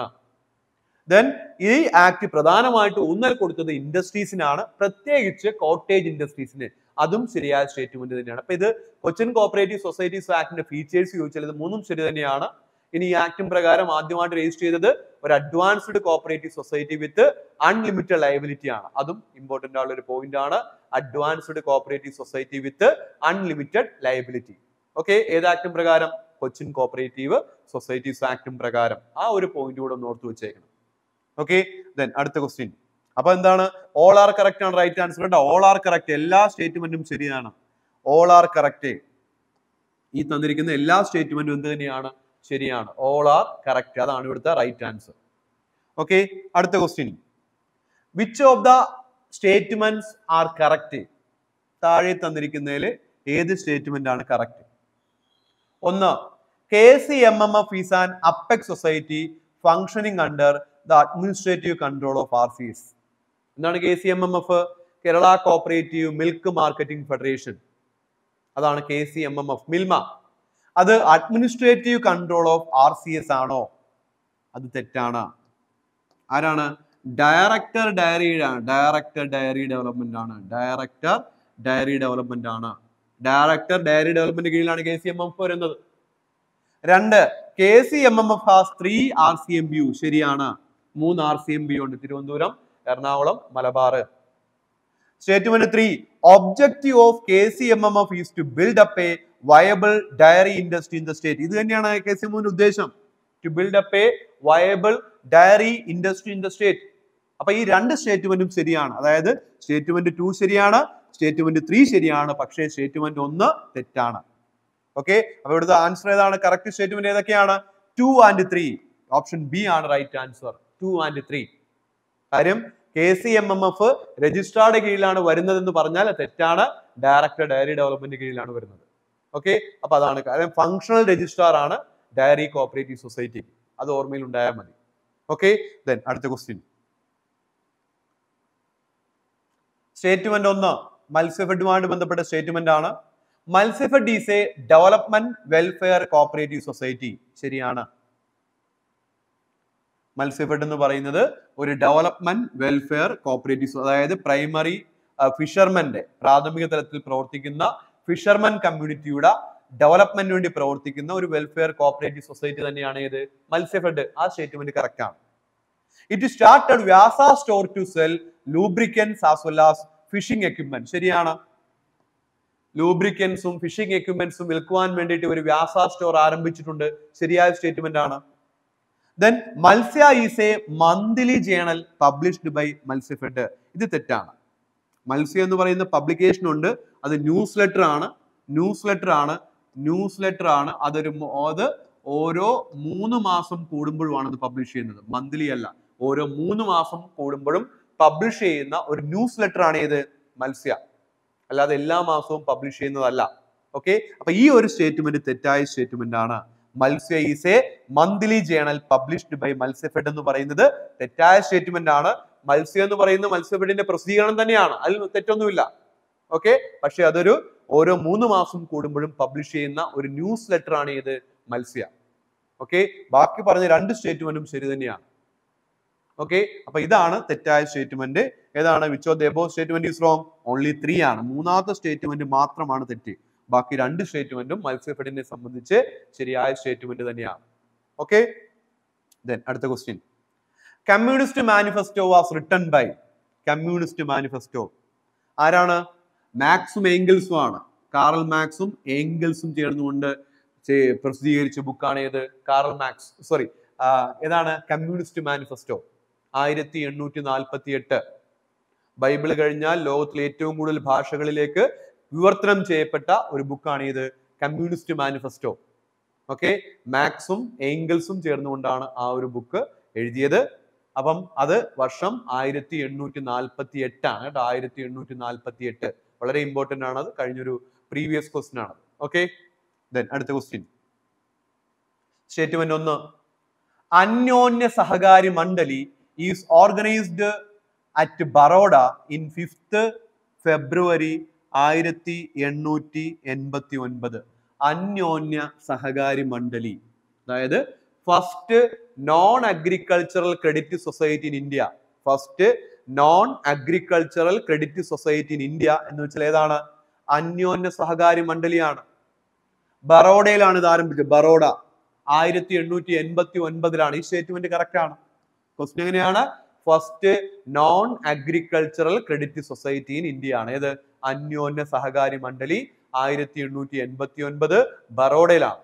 ദെൻ ഈ ആക്ട് പ്രധാനമായിട്ട് ഊന്നൽ കൊടുത്തത് ഇൻഡസ്ട്രീസിനാണ് പ്രത്യേകിച്ച് കോട്ടേജ് ഇൻഡസ്ട്രീസിന് അതും ശരിയായ സ്റ്റേറ്റ്മെന്റ് തന്നെയാണ് അപ്പൊ ഇത് കൊച്ചിൻ കോപ്പറേറ്റീവ് സൊസൈറ്റീസ് ആക്ടിന്റെ ഫീച്ചേഴ്സ് ചോദിച്ചാൽ ഇത് മൂന്നും ശരി തന്നെയാണ് ഇനി ഈ ആക്ടും പ്രകാരം ആദ്യമായിട്ട് രജിസ്റ്റർ ചെയ്തത് ഒരു advanced cooperative society with unlimited liability ആണ് അതും ഇമ്പോർട്ടന്റ് ആയുള്ള ഒരു പോയിന്റ് ആണ് advanced cooperative society with unlimited liability okay ഏത് ആക്ടും പ്രകാരം കൊച്ചിൻ കോപ്പറേറ്റീവ് സൊസൈറ്റീസ് ആക്ടും പ്രകാരം ആ ഒരു പോയിന്റ് കൂടെ ഒന്ന് ഓർത്ത് വെച്ചേക്കണം ഓക്കെ ദെൻ അടുത്ത ക്വസ്റ്റ്യൻ അപ്പൊ എന്താണ് ഓൾ ആർ കറക്റ്റ് ആണ് റൈറ്റ് ആൻസർ ഉണ്ട് ഓൾ ആർ കറക്റ്റ് എല്ലാ സ്റ്റേറ്റ്മെന്റും ശരിയാണ് ഓൾ ആർ കറക്റ്റ് ഈ തന്നിരിക്കുന്ന എല്ലാ സ്റ്റേറ്റ്മെന്റും എന്ത് തന്നെയാണ് ശരിയാണ് ഓൾ ആർ കറക്റ്റ് അതാണ് ഇവിടുത്തെ റൈറ്റ് ആൻസർ ഓക്കെ അടുത്ത question which of the statements are correct താഴെ തന്നിരിക്കുന്നതിൽ ഏത് സ്റ്റേറ്റ്മെന്റ് ആണ് കറക്റ്റ് ഒന്ന് K C M M F is an apex society functioning under the administrative control of R C S എന്താണ് K C M M F Kerala cooperative milk marketing federation അതാണ് K C M M F Milma അത് administrative control of R C S ആണോ അത് തെറ്റാണ് ആരാണ് director ഡയറിയുടെ director dairy development ആണ് director dairy development ആണ് director dairy development കീഴിലാണ് കെ സി എം എഫ് വരുന്നത് രണ്ട് K C M M F has three R C M B U ശരിയാണ് മൂന്ന് ആർ സി എം ബി ഉണ്ട് Thiruvananthapuram Ernakulam Malabar statement three objective of K C M M F is to build up a viable dairy industry in the state ഇത് തന്നെയാണ് K C M ഉദ്ദേശം to build up a viable dairy industry in the state അപ്പൊ ഈ രണ്ട് സ്റ്റേറ്റ്മെന്റും ശരിയാണ് അതായത് statement two ശരിയാണ് സ്റ്റേറ്റ്മെന്റ് ത്രീ ശരിയാണ് പക്ഷേ സ്റ്റേറ്റ്മെന്റ് ഒന്ന് തെറ്റാണ് ഓക്കെ അപ്പൊ ഇവിടുത്തെ ആൻസർ ഏതാണ് കറക്റ്റ് സ്റ്റേറ്റ്മെന്റ് ഏതൊക്കെയാണ് two and three option B ആണ് right answer two and three കാര്യം K C M M F registrar കീഴിലാണ് വരുന്നതെന്ന് പറഞ്ഞാൽ അത് തെറ്റാണ് ഡയറക്ടർ ഡയറി ഡെവലപ്മെന്റ് കീഴിലാണ് വരുന്നത് ഓക്കെ അപ്പൊ അതാണ് കാര്യം ഫങ്ഷണൽ രജിസ്ട്രാർ ആണ് ഡയറി കോപ്പറേറ്റീവ് സൊസൈറ്റി അത് ഓർമ്മയിൽ ഉണ്ടായാൽ മതി ഓക്കെ ദെൻ അടുത്ത ക്വസ്റ്റ്യൻ സ്റ്റേറ്റ്മെന്റ് ഒന്ന് മത്സ്യഫെഡുമായിട്ട് ബന്ധപ്പെട്ട സ്റ്റേറ്റ്മെന്റ് ആണ് Matsyafed is a development welfare cooperative society ശരിയാണ് മത്സ്യഫെഡ് എന്ന് പറയുന്നത് ഒരു ഡെവലപ്മെന്റ് വെൽഫെയർ കോപ്പറേറ്റീവ് അതായത് പ്രൈമറി ഫിഷർമെന്റെ പ്രാഥമിക തലത്തിൽ പ്രവർത്തിക്കുന്ന ഫിഷർമൻ കമ്മ്യൂണിറ്റിയുടെ ഡെവലപ്മെന്റിന് വേണ്ടി പ്രവർത്തിക്കുന്ന ഒരു വെൽഫെയർ കോപ്പറേറ്റീവ് സൊസൈറ്റി തന്നെയാണ് ഇത് മത്സ്യഫെഡ് ആ സ്റ്റേറ്റ്മെന്റ് കറക്റ്റ് ആണ് ഇറ്റ് സ്റ്റാർട്ടഡ് വ്യാസ store to sell lubricants as well as fishing equipment ശരിയാണ് ലൂബ്രിക്കൻസും ഫിഷിംഗ് എക്യുപ്മെന്റ്സും വിൽക്കുവാൻ വേണ്ടിയിട്ട് ഒരു വ്യാസ സ്റ്റോർ ആരംഭിച്ചിട്ടുണ്ട് ശരിയായ സ്റ്റേറ്റ്മെന്റ് ആണ് then Matsya is a monthly journal published by Matsyafed ഇത് തെറ്റാണ് മത്സ്യ എന്ന് പറയുന്ന പബ്ലിക്കേഷൻ ഉണ്ട് അത് ന്യൂസ് ലെറ്റർ ആണ് ന്യൂസ് ലെറ്റർ ആണ് ന്യൂസ് ലെറ്റർ ആണ് അതൊരു മോ- അത് ഓരോ മൂന്ന് മാസം കൂടുമ്പോഴുമാണ് അത് പബ്ലിഷ് ചെയ്യുന്നത് മന്ത്ലി അല്ല ഓരോ മൂന്ന് മാസം കൂടുമ്പോഴും പബ്ലിഷ് ചെയ്യുന്ന ഒരു ന്യൂസ് ലെറ്റർ ആണ് ഏത് മത്സ്യ അല്ലാതെ എല്ലാ മാസവും പബ്ലിഷ് ചെയ്യുന്നതല്ല ഓക്കെ അപ്പൊ ഈ ഒരു സ്റ്റേറ്റ്മെന്റ് തെറ്റായ സ്റ്റേറ്റ്മെന്റ് ആണ് Matsya is a monthly journal published by Matsyafed എന്ന് പറയുന്നത് തെറ്റായ സ്റ്റേറ്റ്മെന്റ് ആണ് മത്സ്യം എന്ന് പറയുന്നത് മത്സ്യഫെഡിന്റെ പ്രസിദ്ധീകരണം തന്നെയാണ് അതിൽ തെറ്റൊന്നുമില്ല ഓക്കെ പക്ഷെ അതൊരു ഓരോ മൂന്ന് മാസം കൂടുമ്പോഴും പബ്ലിഷ് ചെയ്യുന്ന ഒരു ന്യൂസ് ലെറ്റർ ആണ് ഇത് മത്സ്യ ഓക്കെ ബാക്കി പറഞ്ഞ രണ്ട് സ്റ്റേറ്റ്മെന്റും ശരി തന്നെയാണ് ഓക്കെ അപ്പൊ ഇതാണ് തെറ്റായ സ്റ്റേറ്റ്മെന്റ് ഏതാണ് which of the above statement is wrong only three ആണ് മൂന്നാമത്തെ സ്റ്റേറ്റ്മെന്റ് മാത്രമാണ് തെറ്റ് ബാക്കി രണ്ട് സ്റ്റേറ്റ്മെന്റും മത്സ്യഫെഡിനെ സംബന്ധിച്ച് ശരിയായ സ്റ്റേറ്റ്മെന്റ് തന്നെയാണ് ഓക്കെ ദെൻ അടുത്ത question communist manifesto was written by communist manifesto ആരാണ് മാക്സും ഏംഗൽസും ആണ് കാറൽ മാക്സും ഏംഗൽസും ചേർന്നുകൊണ്ട് ചെ- പ്രസിദ്ധീകരിച്ച ബുക്കാണ് ഏത് കാറൽ മാക്സ് സോറി ഏതാണ് കമ്മ്യൂണിസ്റ്റ് മാനിഫെസ്റ്റോ ആയിരത്തി എണ്ണൂറ്റി നാൽപ്പത്തി എട്ട് ബൈബിൾ കഴിഞ്ഞാൽ ലോകത്തിലെ ഏറ്റവും കൂടുതൽ ഭാഷകളിലേക്ക് വിവർത്തനം ചെയ്യപ്പെട്ട ഒരു ബുക്കാണ് ഇത് കമ്മ്യൂണിസ്റ്റ് മാനിഫെസ്റ്റോ ഓക്കെ മാക്സും ഏംഗൽസും ചേർന്നുകൊണ്ടാണ് ആ ഒരു ബുക്ക് എഴുതിയത് അപ്പം അത് വർഷം ആയിരത്തി എണ്ണൂറ്റി നാൽപ്പത്തി എട്ടാണ് കേട്ടോ ആയിരത്തി എണ്ണൂറ്റി നാൽപ്പത്തി എട്ട് വളരെ ഇമ്പോർട്ടന്റ് ആണ് അത് കഴിഞ്ഞൊരു പ്രീവിയസ് ക്വസ്റ്റ്യൻ ആണ് ഓക്കെ ദെൻ അടുത്ത ക്വസ്റ്റ്യൻ സ്റ്റേറ്റ്മെന്റ് ഒന്ന് Anyonya Sahakari Mandali is organised at Baroda in fifth February ആയിരത്തി എണ്ണൂറ്റി എൺപത്തി ഒൻപത് അന്യോന്യ സഹകാരി മണ്ഡലി അതായത് first non agricultural credit society in India first non agricultural credit society in India എന്ന് വെച്ചാൽ ഏതാണ് അന്യോന്യ സഹകാരി മണ്ഡലിയാണ് ബറോഡയിലാണ് ഇത് ആരംഭിച്ചത് ബറോഡ ആയിരത്തി എണ്ണൂറ്റി എൺപത്തി ഒൻപതിലാണ് ഈ സ്റ്റേറ്റ്മെന്റ് കറക്റ്റ് ആണ് ക്വസ്റ്റ്യൻ എങ്ങനെയാണ് first non agricultural credit society in India ആണ് ഏത് അന്യോന്യ സഹകാരി മണ്ഡലി ആയിരത്തി എണ്ണൂറ്റി എൺപത്തി ഒൻപത് ബറോഡയിലാണ്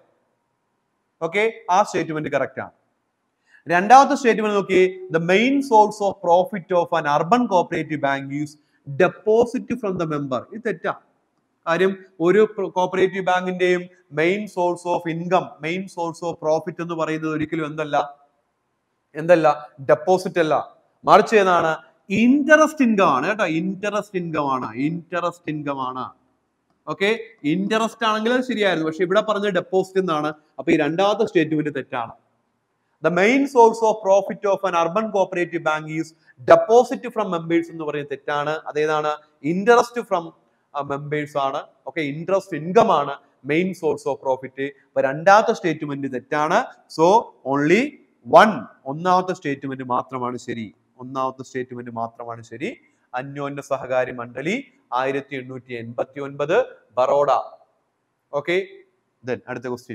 ഓക്കെ ആ സ്റ്റേറ്റ്മെന്റ് കറക്റ്റ് ആണ് രണ്ടാമത്തെ സ്റ്റേറ്റ്മെന്റ് നോക്കി the main source of profit of an urban cooperative bank use deposit from the member ഇത് തെറ്റാ കാര്യം ഒരു കോപ്പറേറ്റീവ് ബാങ്കിന്റെയും main source of income main source of profit എന്ന് പറയുന്നത് ഒരിക്കലും എന്തല്ല എന്തല്ല ഡെപ്പോസിറ്റ് അല്ല മറിച്ച് ഏതാണ് ഇൻട്രസ്റ്റ് ഇൻകം ആണ് കേട്ടോ ഇൻട്രസ്റ്റ് ഇൻകം ആണ് ഇൻട്രസ്റ്റ് ഇൻകം ആണ് ഓക്കെ ഇൻട്രസ്റ്റ് ആണെങ്കിൽ അത് ശരിയായിരുന്നു പക്ഷെ ഇവിടെ പറഞ്ഞ ഡെപ്പോസിറ്റ് എന്നാണ് അപ്പൊ ഈ രണ്ടാമത്തെ സ്റ്റേറ്റ്മെന്റ് തെറ്റാണ് the main source of profit of an urban cooperative bank is deposit from members എന്ന് പറയുന്നത് തെറ്റാണ് അതേതാണ് ഇൻട്രസ്റ്റ് ഫ്രം മെമ്പേഴ്സ് ആണ് ഓക്കെ ഇൻട്രസ്റ്റ് ഇൻകം ആണ് മെയിൻ സോഴ്സ് ഓഫ് പ്രോഫിറ്റ് അപ്പൊ രണ്ടാമത്തെ സ്റ്റേറ്റ്മെന്റ് തെറ്റാണ് സോ ഓൺലി വൺ ഒന്നാമത്തെ സ്റ്റേറ്റ്മെന്റ് മാത്രമാണ് ശരി ഒന്നാമത്തെ സ്റ്റേറ്റ്മെന്റ് മാത്രമാണ് ശരി അന്യോന്യ സഹകാരി മണ്ഡലി ആയിരത്തി എണ്ണൂറ്റി എൺപത്തി ഒൻപത് ബറോഡ ഓക്കെ ദെൻ അടുത്ത ക്വസ്റ്റ്യൻ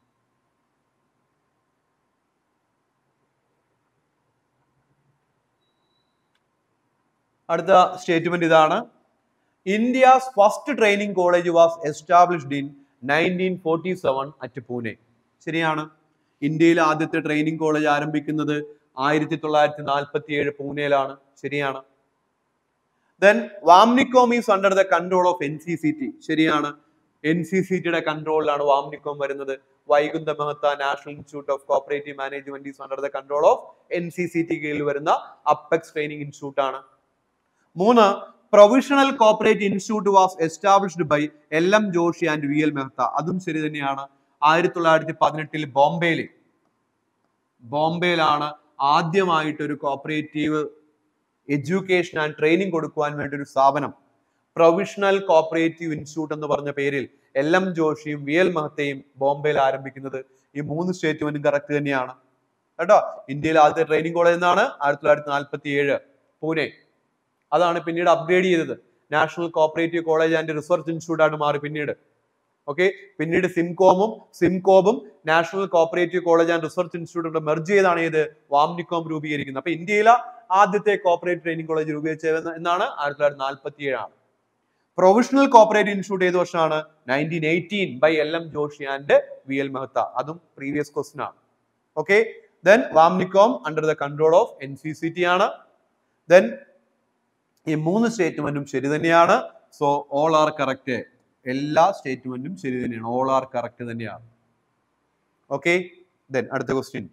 അടുത്ത സ്റ്റേറ്റ്മെന്റ് ഇതാണ് India's first training college was established in nineteen forty seven at Pune ശരിയാണ് ഇന്ത്യയിലെ ആദ്യത്തെ ട്രെയിനിങ് കോളേജ് ആരംഭിക്കുന്നത് ആയിരത്തി തൊള്ളായിരത്തി നാൽപ്പത്തി ഏഴ് പൂനെയിലാണ് ശരിയാണ് then VAMNICOM is under the control of N C C T ശരിയാണ് എൻ സി സി ടിയുടെ കൺട്രോളിലാണ് വാംനിക്കോം വരുന്നത് Vaikunth Mehta national institute of cooperative management is under the control of N C C T കീഴിൽ വരുന്ന അപ്പെക്സ് ട്രെയിനിങ് ഇൻസ്റ്റിറ്റ്യൂട്ട് ആണ് മൂന്ന് provisional cooperate institute was established by L M Joshi and V L Mehta അതും ശരി തന്നെയാണ് ആയിരത്തി തൊള്ളായിരത്തി പതിനെട്ടിൽ ബോംബെയിൽ ബോംബെയിലാണ് ആദ്യമായിട്ട് ഒരു കോപ്പറേറ്റീവ് എഡ്യൂക്കേഷൻ ആൻഡ് ട്രെയിനിങ് കൊടുക്കുവാൻ വേണ്ടി ഒരു സ്ഥാപനം പ്രൊവിഷണൽ കോപ്പറേറ്റീവ് ഇൻസ്റ്റിറ്റ്യൂട്ട് എന്ന് പറഞ്ഞ പേരിൽ എൽ എം ജോഷിയും വി എൽ മെഹത്തയും ബോംബെയിൽ ആരംഭിക്കുന്നത് ഈ മൂന്ന് സ്റ്റേറ്റ്മെന്റും കറക്റ്റ് തന്നെയാണ് കേട്ടോ ഇന്ത്യയിലെ ആദ്യത്തെ ട്രെയിനിങ് കോളേജ് എന്നാണ് ആയിരത്തി തൊള്ളായിരത്തി നാൽപ്പത്തി ഏഴ് പൂനെ അതാണ് പിന്നീട് അപ്ഗ്രേഡ് ചെയ്തത് national cooperative college and research institute ആയിട്ട് മാറി പിന്നീട് ഓക്കെ പിന്നീട് സിംകോമും സിംകോബും national cooperative college and research institute merge ചെയ്താണ് ഇത് വാംനിക്കോം രൂപീകരിക്കുന്നത് അപ്പൊ ഇന്ത്യയിലെ ആദ്യത്തെ കോപ്പറേറ്റ് ട്രെയിനിങ് കോളേജ് രൂപീകരിച്ചത് എന്നാണ് ആയിരത്തി തൊള്ളായിരത്തി നാൽപ്പത്തി ഏഴാണ് പ്രൊവിഷണൽ കോപ്പറേറ്റ് ഇൻസ്റ്റിറ്റ്യൂട്ട് ഏത് വർഷമാണ് nineteen eighteen by L M Joshi and V L Mehta അതും പ്രീവിയസ് ക്വസ്റ്റൻ ആണ് okay then VAMNICOM under the control of N C C T ആണ് ദെൻ ഈ മൂന്ന് സ്റ്റേറ്റ്മെന്റും ശരി തന്നെയാണ് സോ ഓൾ ആർ കറക്റ്റ് എല്ലാ സ്റ്റേറ്റ്മെന്റും ശരി തന്നെയാണ് ഓൾ ആർ കറക്റ്റ് തന്നെയാണ് ഓക്കെ ദെൻ അടുത്ത question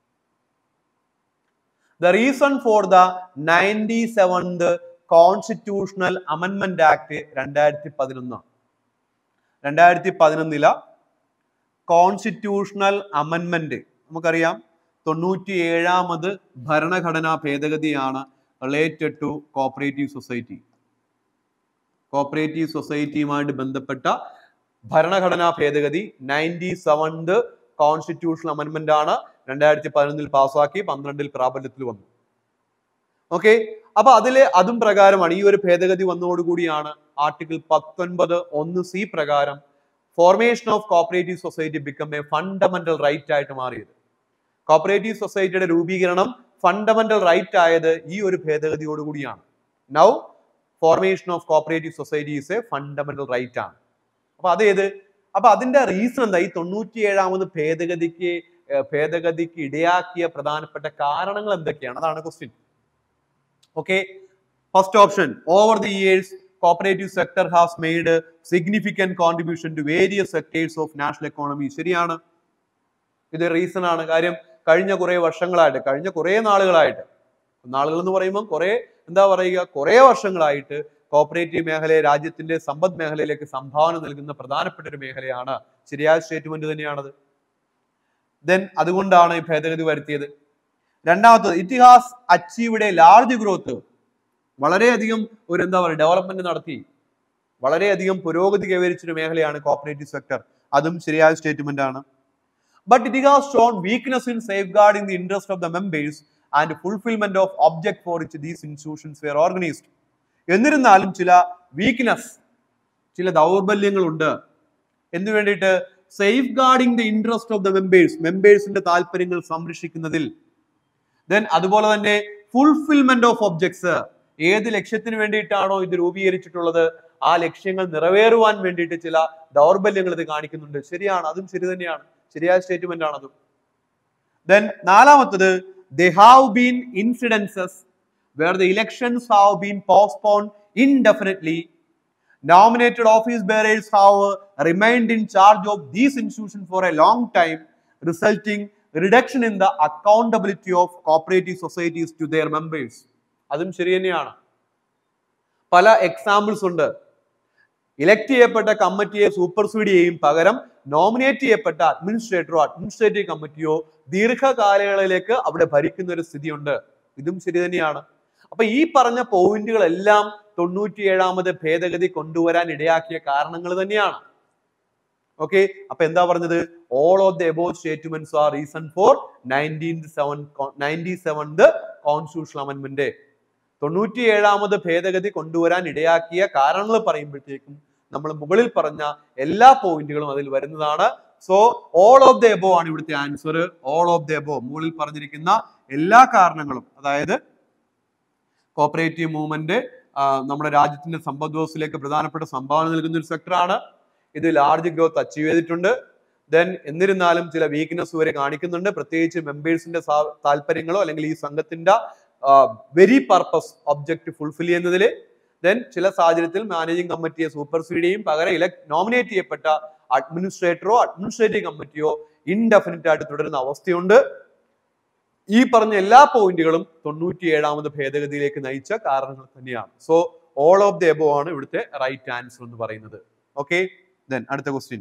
the reason for the ninety seventh constitutional അമെൻമെന്റ് ആക്ട് രണ്ടായിരത്തി പതിനൊന്ന് രണ്ടായിരത്തി പതിനൊന്നില കോൺസ്റ്റിറ്റ്യൂഷണൽ അമെൻമെന്റ് നമുക്കറിയാം തൊണ്ണൂറ്റി ഏഴാമത് ഭരണഘടനാ ഭേദഗതിയാണ് related to cooperative society cooperative സൊസൈറ്റിയുമായിട്ട് ബന്ധപ്പെട്ട ഭരണഘടനാ ഭേദഗതി നയൻറ്റി സെവൻത് കോൺസ്റ്റിറ്റ്യൂഷണൽ അമെൻമെന്റ് ആണ് രണ്ടായിരത്തി പതിനൊന്നിൽ പാസ്സാക്കി പന്ത്രണ്ടിൽ പ്രാബല്യത്തിൽ വന്നു ഓക്കെ അപ്പൊ അതിലെ അതും പ്രകാരമാണ് ഈ ഒരു ഭേദഗതി വന്നതോടുകൂടിയാണ് ആർട്ടിക്കിൾ പത്തൊൻപത് ഒന്ന് സി പ്രകാരം formation of cooperative society become a fundamental right ആയിട്ട് മാറിയത് കോപ്പറേറ്റീവ് സൊസൈറ്റിയുടെ രൂപീകരണം ഫണ്ടമെന്റൽ റൈറ്റ് ആയത് ഈ ഒരു ഭേദഗതിയോടുകൂടിയാണ് now formation of cooperative society is a fundamental right ആണ് അപ്പൊ അതേത് അപ്പൊ അതിന്റെ റീസൺ എന്താ ഈ തൊണ്ണൂറ്റി ഏഴാമത് ഭേദഗതിക്ക് ഏർ ഭേദഗതിക്ക് ഇടയാക്കിയ പ്രധാനപ്പെട്ട കാരണങ്ങൾ എന്തൊക്കെയാണ് അതാണ് question Okay. First option, over the years, cooperative sector has made a significant contribution to various sectors of national economy. ശരിയാണ് ഇത് റീസൺ ആണ് കാര്യം കഴിഞ്ഞ കുറെ വർഷങ്ങളായിട്ട് കഴിഞ്ഞ കുറെ നാളുകളായിട്ട് നാളുകൾ എന്ന് പറയുമ്പോൾ കുറെ എന്താ പറയുക കുറെ വർഷങ്ങളായിട്ട് കോപ്പറേറ്റീവ് മേഖലയെ രാജ്യത്തിന്റെ സമ്പദ് മേഖലയിലേക്ക് സംഭാവന നൽകുന്ന പ്രധാനപ്പെട്ട ഒരു മേഖലയാണ് ശരിയായ സ്റ്റേറ്റ്മെന്റ് തന്നെയാണത് ദെൻ അതുകൊണ്ടാണ് ഈ ഭേദഗതി വരുത്തിയത് രണ്ടാമത്തത് it has achieved a large growth വളരെയധികം ഒരു എന്താ പറയുക ഡെവലപ്മെന്റ് നടത്തി വളരെയധികം പുരോഗതി കൈവരിച്ചൊരു മേഖലയാണ് കോപ്പറേറ്റീവ് സെക്ടർ അതും ശരിയായ സ്റ്റേറ്റ്മെന്റ് ആണ് but it has shown weakness in safeguarding the interest of the members and fulfilment of object for each these institutions were organised എന്നിരുന്നാലും ചില വീക്ക്നെസ് ചില ദൗർബല്യങ്ങളുണ്ട് എന്ന് വേണ്ടിയിട്ട് safeguarding the interest of the members മെമ്പേഴ്സിന്റെ താല്പര്യങ്ങൾ സംരക്ഷിക്കുന്നതിൽ then അതുപോലെ തന്നെ ഫുൾഫിൽമെന്റ് ഓഫ് ഒബ്ജക്ട്സ് ഏത് ലക്ഷ്യത്തിന് വേണ്ടിയിട്ടാണോ ഇത് രൂപീകരിച്ചിട്ടുള്ളത് ആ ലക്ഷ്യങ്ങൾ നിറവേറുവാൻ വേണ്ടിയിട്ട് ചില ദൗർബല്യങ്ങൾ ഇത് കാണിക്കുന്നുണ്ട് ശരിയാണ് അതും ശരി തന്നെയാണ് ശരിയായ സ്റ്റേറ്റ്മെന്റ് ആണ് അതും ദെൻ നാലാമത്തത് they have been incidences where the elections have been postpone indefinitely nominated office bearers have remained in charge of these institutions for a long time, resulting reduction in the accountability of cooperative societies to their members. അതും ശരി തന്നെയാണ് പല examples ഉണ്ട് elect ചെയ്യപ്പെട്ട കമ്മിറ്റിയെ supersede ചെയ്യും പകരം nominate ചെയ്യപ്പെട്ട അഡ്മിനിസ്ട്രേറ്ററോ അഡ്മിനിസ്ട്രേറ്റീവ് കമ്മിറ്റിയോ ദീർഘകാലയളവിലേക്ക് അവിടെ ഭരിക്കുന്ന ഒരു സ്ഥിതിയുണ്ട് ഇതും ശരി തന്നെയാണ് അപ്പൊ ഈ പറഞ്ഞ പോയിന്റുകളെല്ലാം തൊണ്ണൂറ്റിയേഴാമത് ഭേദഗതി കൊണ്ടുവരാൻ ഇടയാക്കിയ കാരണങ്ങൾ തന്നെയാണ് ഓക്കെ അപ്പൊ എന്താ പറഞ്ഞത് all of the above statements are reason for nineteen seven ninety seventh constitution amendment തൊണ്ണൂറ്റിയേഴാമത് ഭേദഗതി കൊണ്ടുവരാൻ ഇടയാക്കിയ കാരണങ്ങൾ പറയുമ്പോഴത്തേക്കും നമ്മൾ മുകളിൽ പറഞ്ഞ എല്ലാ പോയിന്റുകളും അതിൽ വരുന്നതാണ് so all of the above ആണ് ഇവിടുത്തെ answer all of the above മുകളിൽ പറഞ്ഞിരിക്കുന്ന എല്ലാ കാരണങ്ങളും അതായത് കോപ്പറേറ്റീവ് മൂവ്മെന്റ് നമ്മുടെ രാജ്യത്തിന്റെ സമ്പദ് വ്യവസ്ഥയിലേക്ക് പ്രധാനപ്പെട്ട സംഭാവന നൽകുന്ന ഒരു സെക്ടറാണ് ഇത് ലാർജ് ഗ്രോത്ത് അച്ചീവ് ചെയ്തിട്ടുണ്ട് ദെൻ എന്നിരുന്നാലും ചില വീക്ക്നെസ് വരെ കാണിക്കുന്നുണ്ട് പ്രത്യേകിച്ച് മെമ്പേഴ്സിന്റെ താല്പര്യങ്ങളോ അല്ലെങ്കിൽ ഈ സംഘത്തിന്റെ വെരി പർപ്പസ് ഒബ്ജക്ട് ഫുൾഫിൽ ചെയ്യുന്നതിൽ ദെൻ ചില സാഹചര്യത്തിൽ മാനേജിംഗ് കമ്മിറ്റിയെ സൂപ്പർസീഡ് ചെയ്യും പകരം ഇലക്ട് നോമിനേറ്റ് ചെയ്യപ്പെട്ട അഡ്മിനിസ്ട്രേറ്ററോ അഡ്മിനിസ്ട്രേറ്റീവ് കമ്മിറ്റിയോ ഇൻഡെഫിനിറ്റ് ആയിട്ട് തുടരുന്ന അവസ്ഥയുണ്ട് ഈ പറഞ്ഞ എല്ലാ പോയിന്റുകളും തൊണ്ണൂറ്റിയേഴാമത് ഭേദഗതിയിലേക്ക് നയിച്ച കാരണങ്ങൾ തന്നെയാണ് so all of the above ആണ് ഇവിടുത്തെ റൈറ്റ് ആൻസർ എന്ന് പറയുന്നത് ഓക്കെ ദെൻ അടുത്ത ക്വസ്റ്റ്യൻ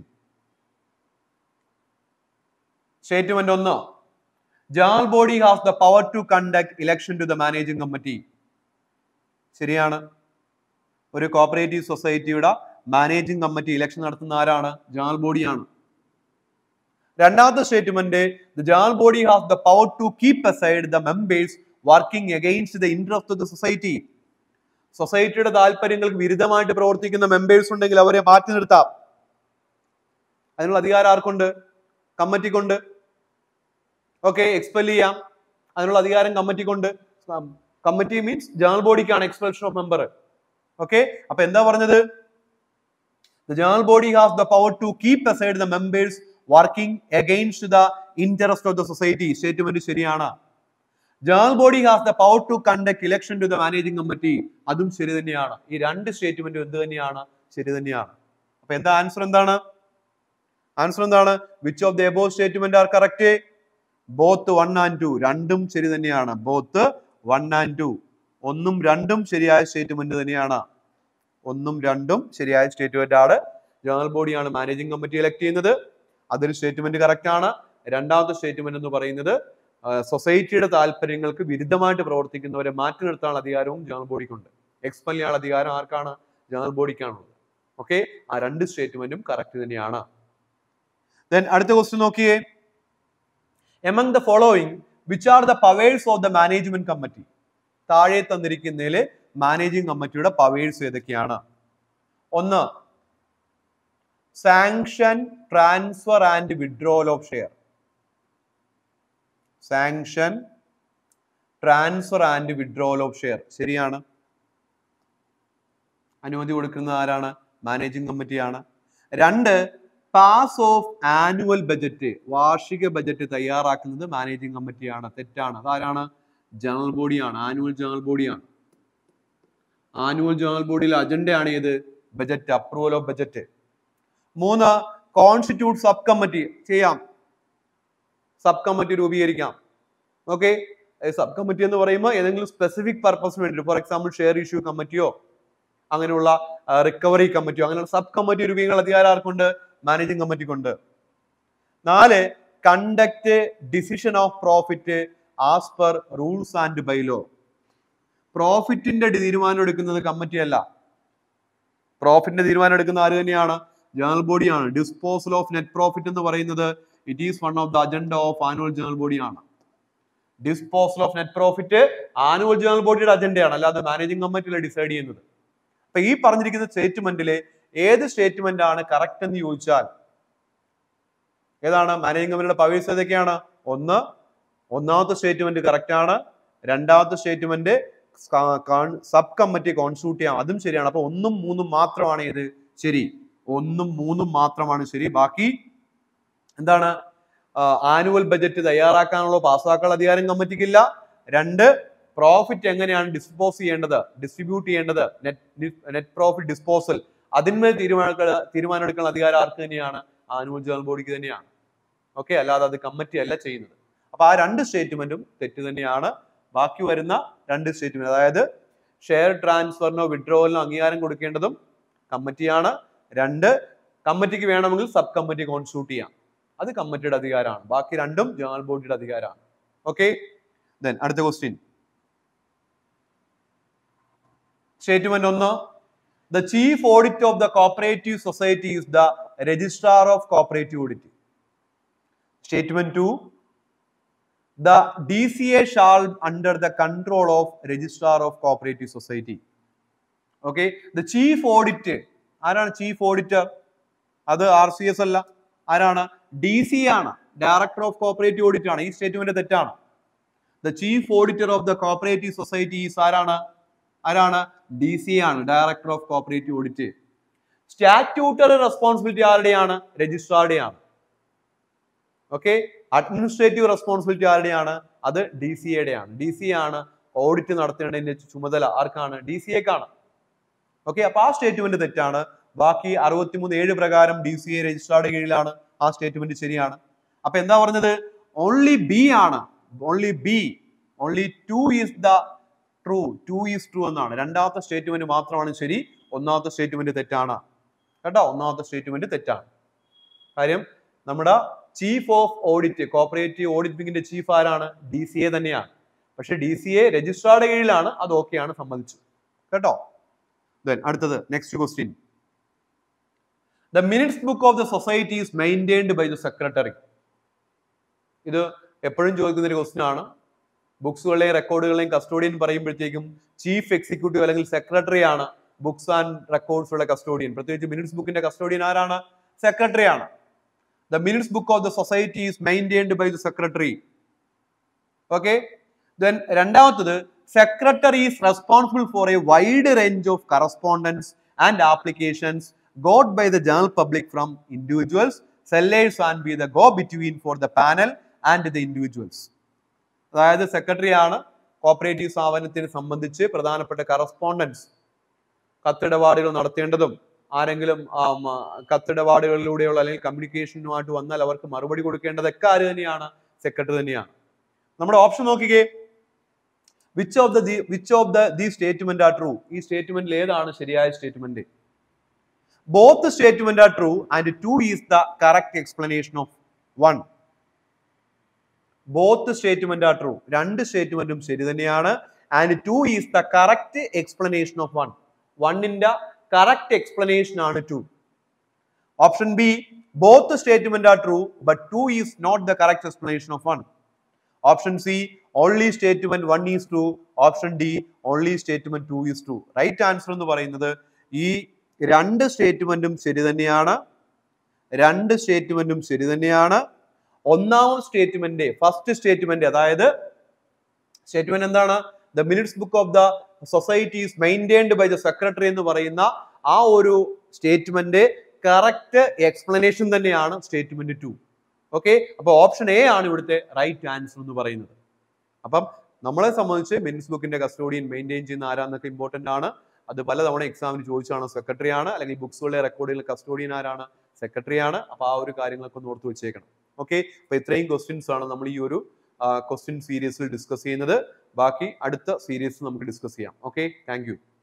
സ്റ്റേറ്റ്മെന്റ് ഒന്ന് general body has the power to conduct election to the managing committee ശരിയാണ് ഒരു കോപ്പറേറ്റീവ് സൊസൈറ്റിയുടെ മാനേജിംഗ് കമ്മിറ്റി ഇലക്ഷൻ നടത്തുന്ന ആരാണ് ജനറൽ ബോഡിയാണ് രണ്ടാമത്തെ statement the general body has the power to keep aside the members working against the interest of the society സൊസൈറ്റിയുടെ താല്പര്യങ്ങൾക്ക് വിരുദ്ധമായിട്ട് പ്രവർത്തിക്കുന്ന മെമ്പേഴ്സ് ഉണ്ടെങ്കിൽ അവരെ മാറ്റി നിർത്താം അതിനുള്ള അധികാരം ആർക്കുണ്ട് കമ്മിറ്റിക്കുണ്ട് ഓക്കെ എക്സ്പെൽ ചെയ്യാം അതിനുള്ള അധികാരം കമ്മിറ്റിക്കുണ്ട് കമ്മിറ്റി മീൻസ് ജനറൽ ബോഡിക്കാണ് എക്സ്പെൽഷൻ ഓഫ് മെമ്പർ ഓക്കെ അപ്പൊ എന്താ പറഞ്ഞത് the general body has the power to keep aside the members working against the interest of the society statement ശരിയാണ് general body has the power to conduct election to the managing committee അതും ശരി തന്നെയാണ് ഈ രണ്ട് സ്റ്റേറ്റ്മെന്റും എന്ത് തന്നെയാണ് ശരി തന്നെയാണ് അപ്പൊ എന്താ ആൻസർ എന്താണ് ആൻസർ എന്താണ് which of the above statement are correct both one and two രണ്ടും ശരി തന്നെയാണ് ബോത്ത് വൺ ആൻഡ് ടു ഒന്നും രണ്ടും ശരിയായ സ്റ്റേറ്റ്മെന്റ് തന്നെയാണ് ഒന്നും രണ്ടും ശരിയായ സ്റ്റേറ്റ്മെന്റ് ആണ് ജനറൽ ബോഡിയാണ് മാനേജിംഗ് കമ്മിറ്റി ഇലക്ട് ചെയ്യുന്നത് അതൊരു സ്റ്റേറ്റ്മെന്റ് കറക്റ്റ് ആണ് രണ്ടാമത്തെ സ്റ്റേറ്റ്മെന്റ് എന്ന് പറയുന്നത് സൊസൈറ്റിയുടെ താല്പര്യങ്ങൾക്ക് വിരുദ്ധമായിട്ട് പ്രവർത്തിക്കുന്നവരെ മാറ്റി നിർത്താനുള്ള അധികാരവും ജനറൽ ബോഡിക്കുണ്ട് എക്സ്പെൽ ചെയ്യാനുള്ള അധികാരം ആർക്കാണ് ജനറൽ ബോഡിക്കാണുള്ളത് ഓക്കെ ആ രണ്ട് സ്റ്റേറ്റ്മെന്റും കറക്റ്റ് തന്നെയാണ് ദെൻ അടുത്ത ക്വസ്റ്റ്യൻ നോക്കിയേ among the following which are the powers of the management committee താഴെ തന്നിരിക്കുന്നതിൽ മാനേജിംഗ് കമ്മിറ്റിയുടെ പവേഴ്സ് ഏതൊക്കെയാണ് ഒന്ന് sanction transfer and withdrawal of share sanction transfer and withdrawal of share ശരിയാണ് അനുമതി കൊടുക്കുന്നത് ആരാണ് മാനേജിംഗ് കമ്മിറ്റിയാണ് രണ്ട് പാസ് ഓഫ് ആനുവൽ ബജറ്റ് വാർഷിക ബജറ്റ് തയ്യാറാക്കുന്നത് മാനേജിംഗ് കമ്മിറ്റിയാണ് തെറ്റാണ് അതാരാണ് ജനറൽ ബോഡിയാണ് ആനുവൽ ജനറൽ ബോഡിയാണ് ആനുവൽ ജേണൽ ബോഡിയിലെ അജണ്ടയാണ് ഏത് ബജറ്റ് അപ്രൂവൽ ഓഫ് ബജറ്റ് മൂന്ന് കോൺസ്റ്റിറ്റ്യൂട്ട് സബ് കമ്മിറ്റി ചെയ്യാം സബ് കമ്മിറ്റി രൂപീകരിക്കാം ഓക്കെ സബ് കമ്മിറ്റി എന്ന് പറയുമ്പോൾ ഏതെങ്കിലും സ്പെസിഫിക് പർപ്പസിന് വേണ്ടി ഫോർ എക്സാമ്പിൾ ഷെയർ ഇഷ്യൂ കമ്മിറ്റിയോ അങ്ങനെയുള്ള റിക്കവറി കമ്മിറ്റിയോ അങ്ങനെയുള്ള സബ് കമ്മിറ്റി രൂപീകരണ അധികാരം ആർക്കുണ്ട് മാനേജിംഗ് കമ്മിറ്റിക്കുണ്ട് നാല് conduct decision of profit as per rules and bylaw പ്രോഫിറ്റിന്റെ തീരുമാനം എടുക്കുന്നത് കമ്മിറ്റി അല്ല പ്രോഫിറ്റിന്റെ തീരുമാനം എടുക്കുന്ന ആര് തന്നെയാണ് ജേണൽ ബോഡിയാണ് ഡിസ്പോസൽ ഓഫ് നെറ്റ് പ്രോഫിറ്റ് എന്ന് പറയുന്നത് it is one of the agenda of annual general ബോഡിയാണ് disposal of net profit annual general ബോഡിയുടെ അജണ്ടയാണ് അല്ലാതെ മാനേജിംഗ് കമ്മിറ്റിയിലെ ഡിസൈഡ് ചെയ്യുന്നത് അപ്പൊ ഈ പറഞ്ഞിരിക്കുന്ന സ്റ്റേറ്റ്മെന്റിലെ ഏത് സ്റ്റേറ്റ്മെന്റ് ആണ് കറക്റ്റ് എന്ന് ചോദിച്ചാൽ ഏതാണ് മാനേജിംഗ് കമ്മിറ്റിയുടെ പവേഴ്സ് ഏതൊക്കെയാണ് ഒന്ന് ഒന്നാമത്തെ സ്റ്റേറ്റ്മെന്റ് കറക്റ്റ് ആണ് രണ്ടാമത്തെ സ്റ്റേറ്റ്മെന്റ് സബ് കമ്മിറ്റി കോൺസ്റ്റിറ്റ്യൂട്ട് ചെയ്യാം അതും ശരിയാണ് അപ്പൊ ഒന്നും മൂന്നും മാത്രമാണ് ഇത് ശരി ഒന്നും മൂന്നും മാത്രമാണ് ശരി ബാക്കി എന്താണ് ആനുവൽ ബജറ്റ് തയ്യാറാക്കാനുള്ള പാസ്സാക്കാനുള്ള അധികാരം കമ്മിറ്റിക്കില്ല രണ്ട് പ്രോഫിറ്റ് എങ്ങനെയാണ് ഡിസ്പോസ് ചെയ്യേണ്ടത് ഡിസ്ട്രിബ്യൂട്ട് ചെയ്യേണ്ടത് നെറ്റ് നെറ്റ് പ്രോഫിറ്റ് ഡിസ്പോസൽ അതിന്മേൽ തീരുമാനങ്ങൾ തീരുമാനമെടുക്കുന്ന അധികാരം ആർക്ക് തന്നെയാണ് ആനുവൽ ജേണൽ ബോഡിക്ക് തന്നെയാണ് ഓക്കെ അല്ലാതെ അത് കമ്മിറ്റി അല്ല ചെയ്യുന്നത് അപ്പൊ ആ രണ്ട് സ്റ്റേറ്റ്മെന്റും തെറ്റ് തന്നെയാണ് ബാക്കി വരുന്ന രണ്ട് സ്റ്റേറ്റ്മെന്റ് അതായത് ഷെയർ ട്രാൻസ്ഫറിനോ വിഡ്രോവലിനോ അംഗീകാരം കൊടുക്കേണ്ടതും കമ്മിറ്റിയാണ് രണ്ട് കമ്മിറ്റിക്ക് വേണമെങ്കിൽ സബ് കമ്മിറ്റി കോൺസ്റ്റിറ്റ്യൂട്ട് ചെയ്യാം അത് കമ്മിറ്റിയുടെ അധികാരമാണ് ബാക്കി രണ്ടും ജേണൽ ബോഡിയുടെ അധികാരമാണ് ഓക്കെ ദെൻ അടുത്ത ക്വസ്റ്റ്യൻ സ്റ്റേറ്റ്മെന്റ് ഒന്ന് the chief audit of the cooperative society is the registrar of cooperative audit statement to the D C A shall under the control of registrar of cooperative society okay the chief audit ആരാണ് chief auditor അത് R C S അല്ല ആരാണ് D C ആണ് director of cooperative audit ആണ് ഈ statement തെറ്റാണ് the chief auditor of the cooperative societies ആരാണ് ആരാണ് ഡി സി ആണ് director of cooperative audit statutory responsibility ആരുടെയാണ് രജിസ്ട്രാറുടെയാണ് ഓക്കെ അഡ്മിനിസ്ട്രേറ്റീവ് റെസ്പോൺസിബിലിറ്റി ആരുടെയാണ് അത് ഡി സി എയുടെയാണ് ഡി സി ആണ് ഓഡിറ്റ് നടത്തേണ്ടതിന്റെ ചുമതല ആർക്കാണ് ഡി സി എക്കാണ് ഓക്കെ അപ്പൊ ആ സ്റ്റേറ്റ്മെന്റ് തെറ്റാണ് ബാക്കി അറുപത്തിമൂന്ന് ഏഴ് പ്രകാരം ഡി സി എ രജിസ്ട്രാറുടെ കീഴിലാണ് ആ സ്റ്റേറ്റ്മെന്റ് ശരിയാണ് അപ്പൊ എന്താ പറഞ്ഞത് ഓൺലി ബി ആണ് only B only two is the true two is true എന്നാണ് രണ്ടാമത്തെ സ്റ്റേറ്റ്മെന്റ് മാത്രമാണ് ശരി ഒന്നാമത്തെ സ്റ്റേറ്റ്മെന്റ് തെറ്റാണ് കേട്ടോ ഒന്നാമത്തെ സ്റ്റേറ്റ്മെന്റ് തെറ്റാണ് കാര്യം നമ്മുടെ chief of audit cooperative audit വിങ്ങിന്റെ ചീഫ് ആരാണ് ഡി സി എ തന്നെയാണ് പക്ഷെ ഡി സി എ രജിസ്ട്രാറുടെ കീഴിലാണ് അത് ഓക്കെയാണ് സമ്മതിച്ചു കേട്ടോ ദെൻ അടുത്തത് next question the minutes book of the society is maintained by the secretary ഇത് എപ്പോഴും ചോദിക്കുന്ന ഒരു ക്വസ്റ്റ്യൻ ആണ് ബുക്സുകളെയും റെക്കോർഡുകളെയും കസ്റ്റോഡിയൻ പറയുമ്പോഴത്തേക്കും ചീഫ് എക്സിക്യൂട്ടീവ് അല്ലെങ്കിൽ സെക്രട്ടറി ആണ് ബുക്സ് ആൻഡ് റെക്കോർഡ്സുകളുടെ കസ്റ്റോഡിയൻ പ്രത്യേകിച്ച് മിനിറ്റ്സ് ബുക്കിന്റെ കസ്റ്റോഡിയൻ ആരാണ് സെക്രട്ടറി ആണ് the minutes book of the society is maintained by the secretary okay then രണ്ടാമത്തത് secretary is responsible for a wide range of correspondence and applications got by the general public from individuals sellers and be the go between for the panel and the individuals അതായത് secretary ആണ് cooperative സ്ഥാപനത്തിനെ സംബന്ധിച്ച് പ്രധാനപ്പെട്ട correspondence കത്തിടപാടുകൾ നടത്തേണ്ടതും ആരെങ്കിലും ആം, ആ, കത്തിടപാടുകളിലൂടെയുള്ള അല്ലെങ്കിൽ കമ്മ്യൂണിക്കേഷനുമായിട്ട് വന്നാൽ അവർക്ക് മറുപടി കൊടുക്കേണ്ടതൊക്കെ ആര് തന്നെയാണ് സെക്രട്ടറി തന്നെയാണ് നമ്മുടെ ഓപ്ഷൻ നോക്കിക്കേ which of the which of the the statement are true ഈ സ്റ്റേറ്റ്മെന്റിൽ ഏതാണ് ശരിയായ statement both statement are true and two is the correct explanation of one both statement are true രണ്ട് സ്റ്റേറ്റ്മെന്റും ശരി തന്നെയാണ് and two is the correct explanation of one വണ്ണിന്റെ correct explanation ആണ് two option B both statement are true but two is not the correct explanation of one option C only statement one is true option D only statement two is true right answer എന്ന് പറയുന്നത് ഈ രണ്ട് സ്റ്റേറ്റ്മെന്റും ശരി തന്നെയാണ് രണ്ട് സ്റ്റേറ്റ്മെന്റും ശരി തന്നെയാണ് ഒന്നാമത് സ്റ്റേറ്റ്മെന്റ് ഫസ്റ്റ് സ്റ്റേറ്റ്മെന്റ് അതായത് സ്റ്റേറ്റ്മെന്റ് എന്താണ് the minutes book of the society is maintained by the secretary എന്ന് പറയുന്ന ആ ഒരു സ്റ്റേറ്റ്മെന്റ് കറക്റ്റ് എക്സ്പ്ലനേഷൻ തന്നെയാണ് സ്റ്റേറ്റ്മെന്റ് ടു ഓക്കെ അപ്പൊ ഓപ്ഷൻ എ ആണ് ഇവിടുത്തെ റൈറ്റ് ആൻസർ എന്ന് പറയുന്നത് അപ്പം നമ്മളെ സംബന്ധിച്ച് മിനിറ്റ്സ് ബുക്കിന്റെ കസ്റ്റോഡിയൻ മെയിൻറ്റെയിൻ ചെയ്യുന്ന ആരാന്നൊക്കെ ഇമ്പോർട്ടന്റ് ആണ് അത് പലതവണ എക്സാമിന് ചോദിച്ചാണ് സെക്രട്ടറി ആണ് അല്ലെങ്കിൽ ബുക്സുകളുടെ റെക്കോർഡുകൾ കസ്റ്റോഡിയൻ ആരാണ് സെക്രട്ടറി ആണ് അപ്പൊ ആ ഒരു കാര്യങ്ങളൊക്കെ ഒന്ന് ഓർത്ത് വെച്ചേക്കണം ഓക്കെ അപ്പൊ ഇത്രയും ക്വസ്റ്റ്യൻസ് ആണ് നമ്മൾ ഈ ഒരു ക്വസ്റ്റ്യൻ സീരീസിൽ ഡിസ്കസ് ചെയ്യുന്നത് ബാക്കി അടുത്ത സീരീസ് നമുക്ക് ഡിസ്കസ് ചെയ്യാം ഓക്കെ താങ്ക് യു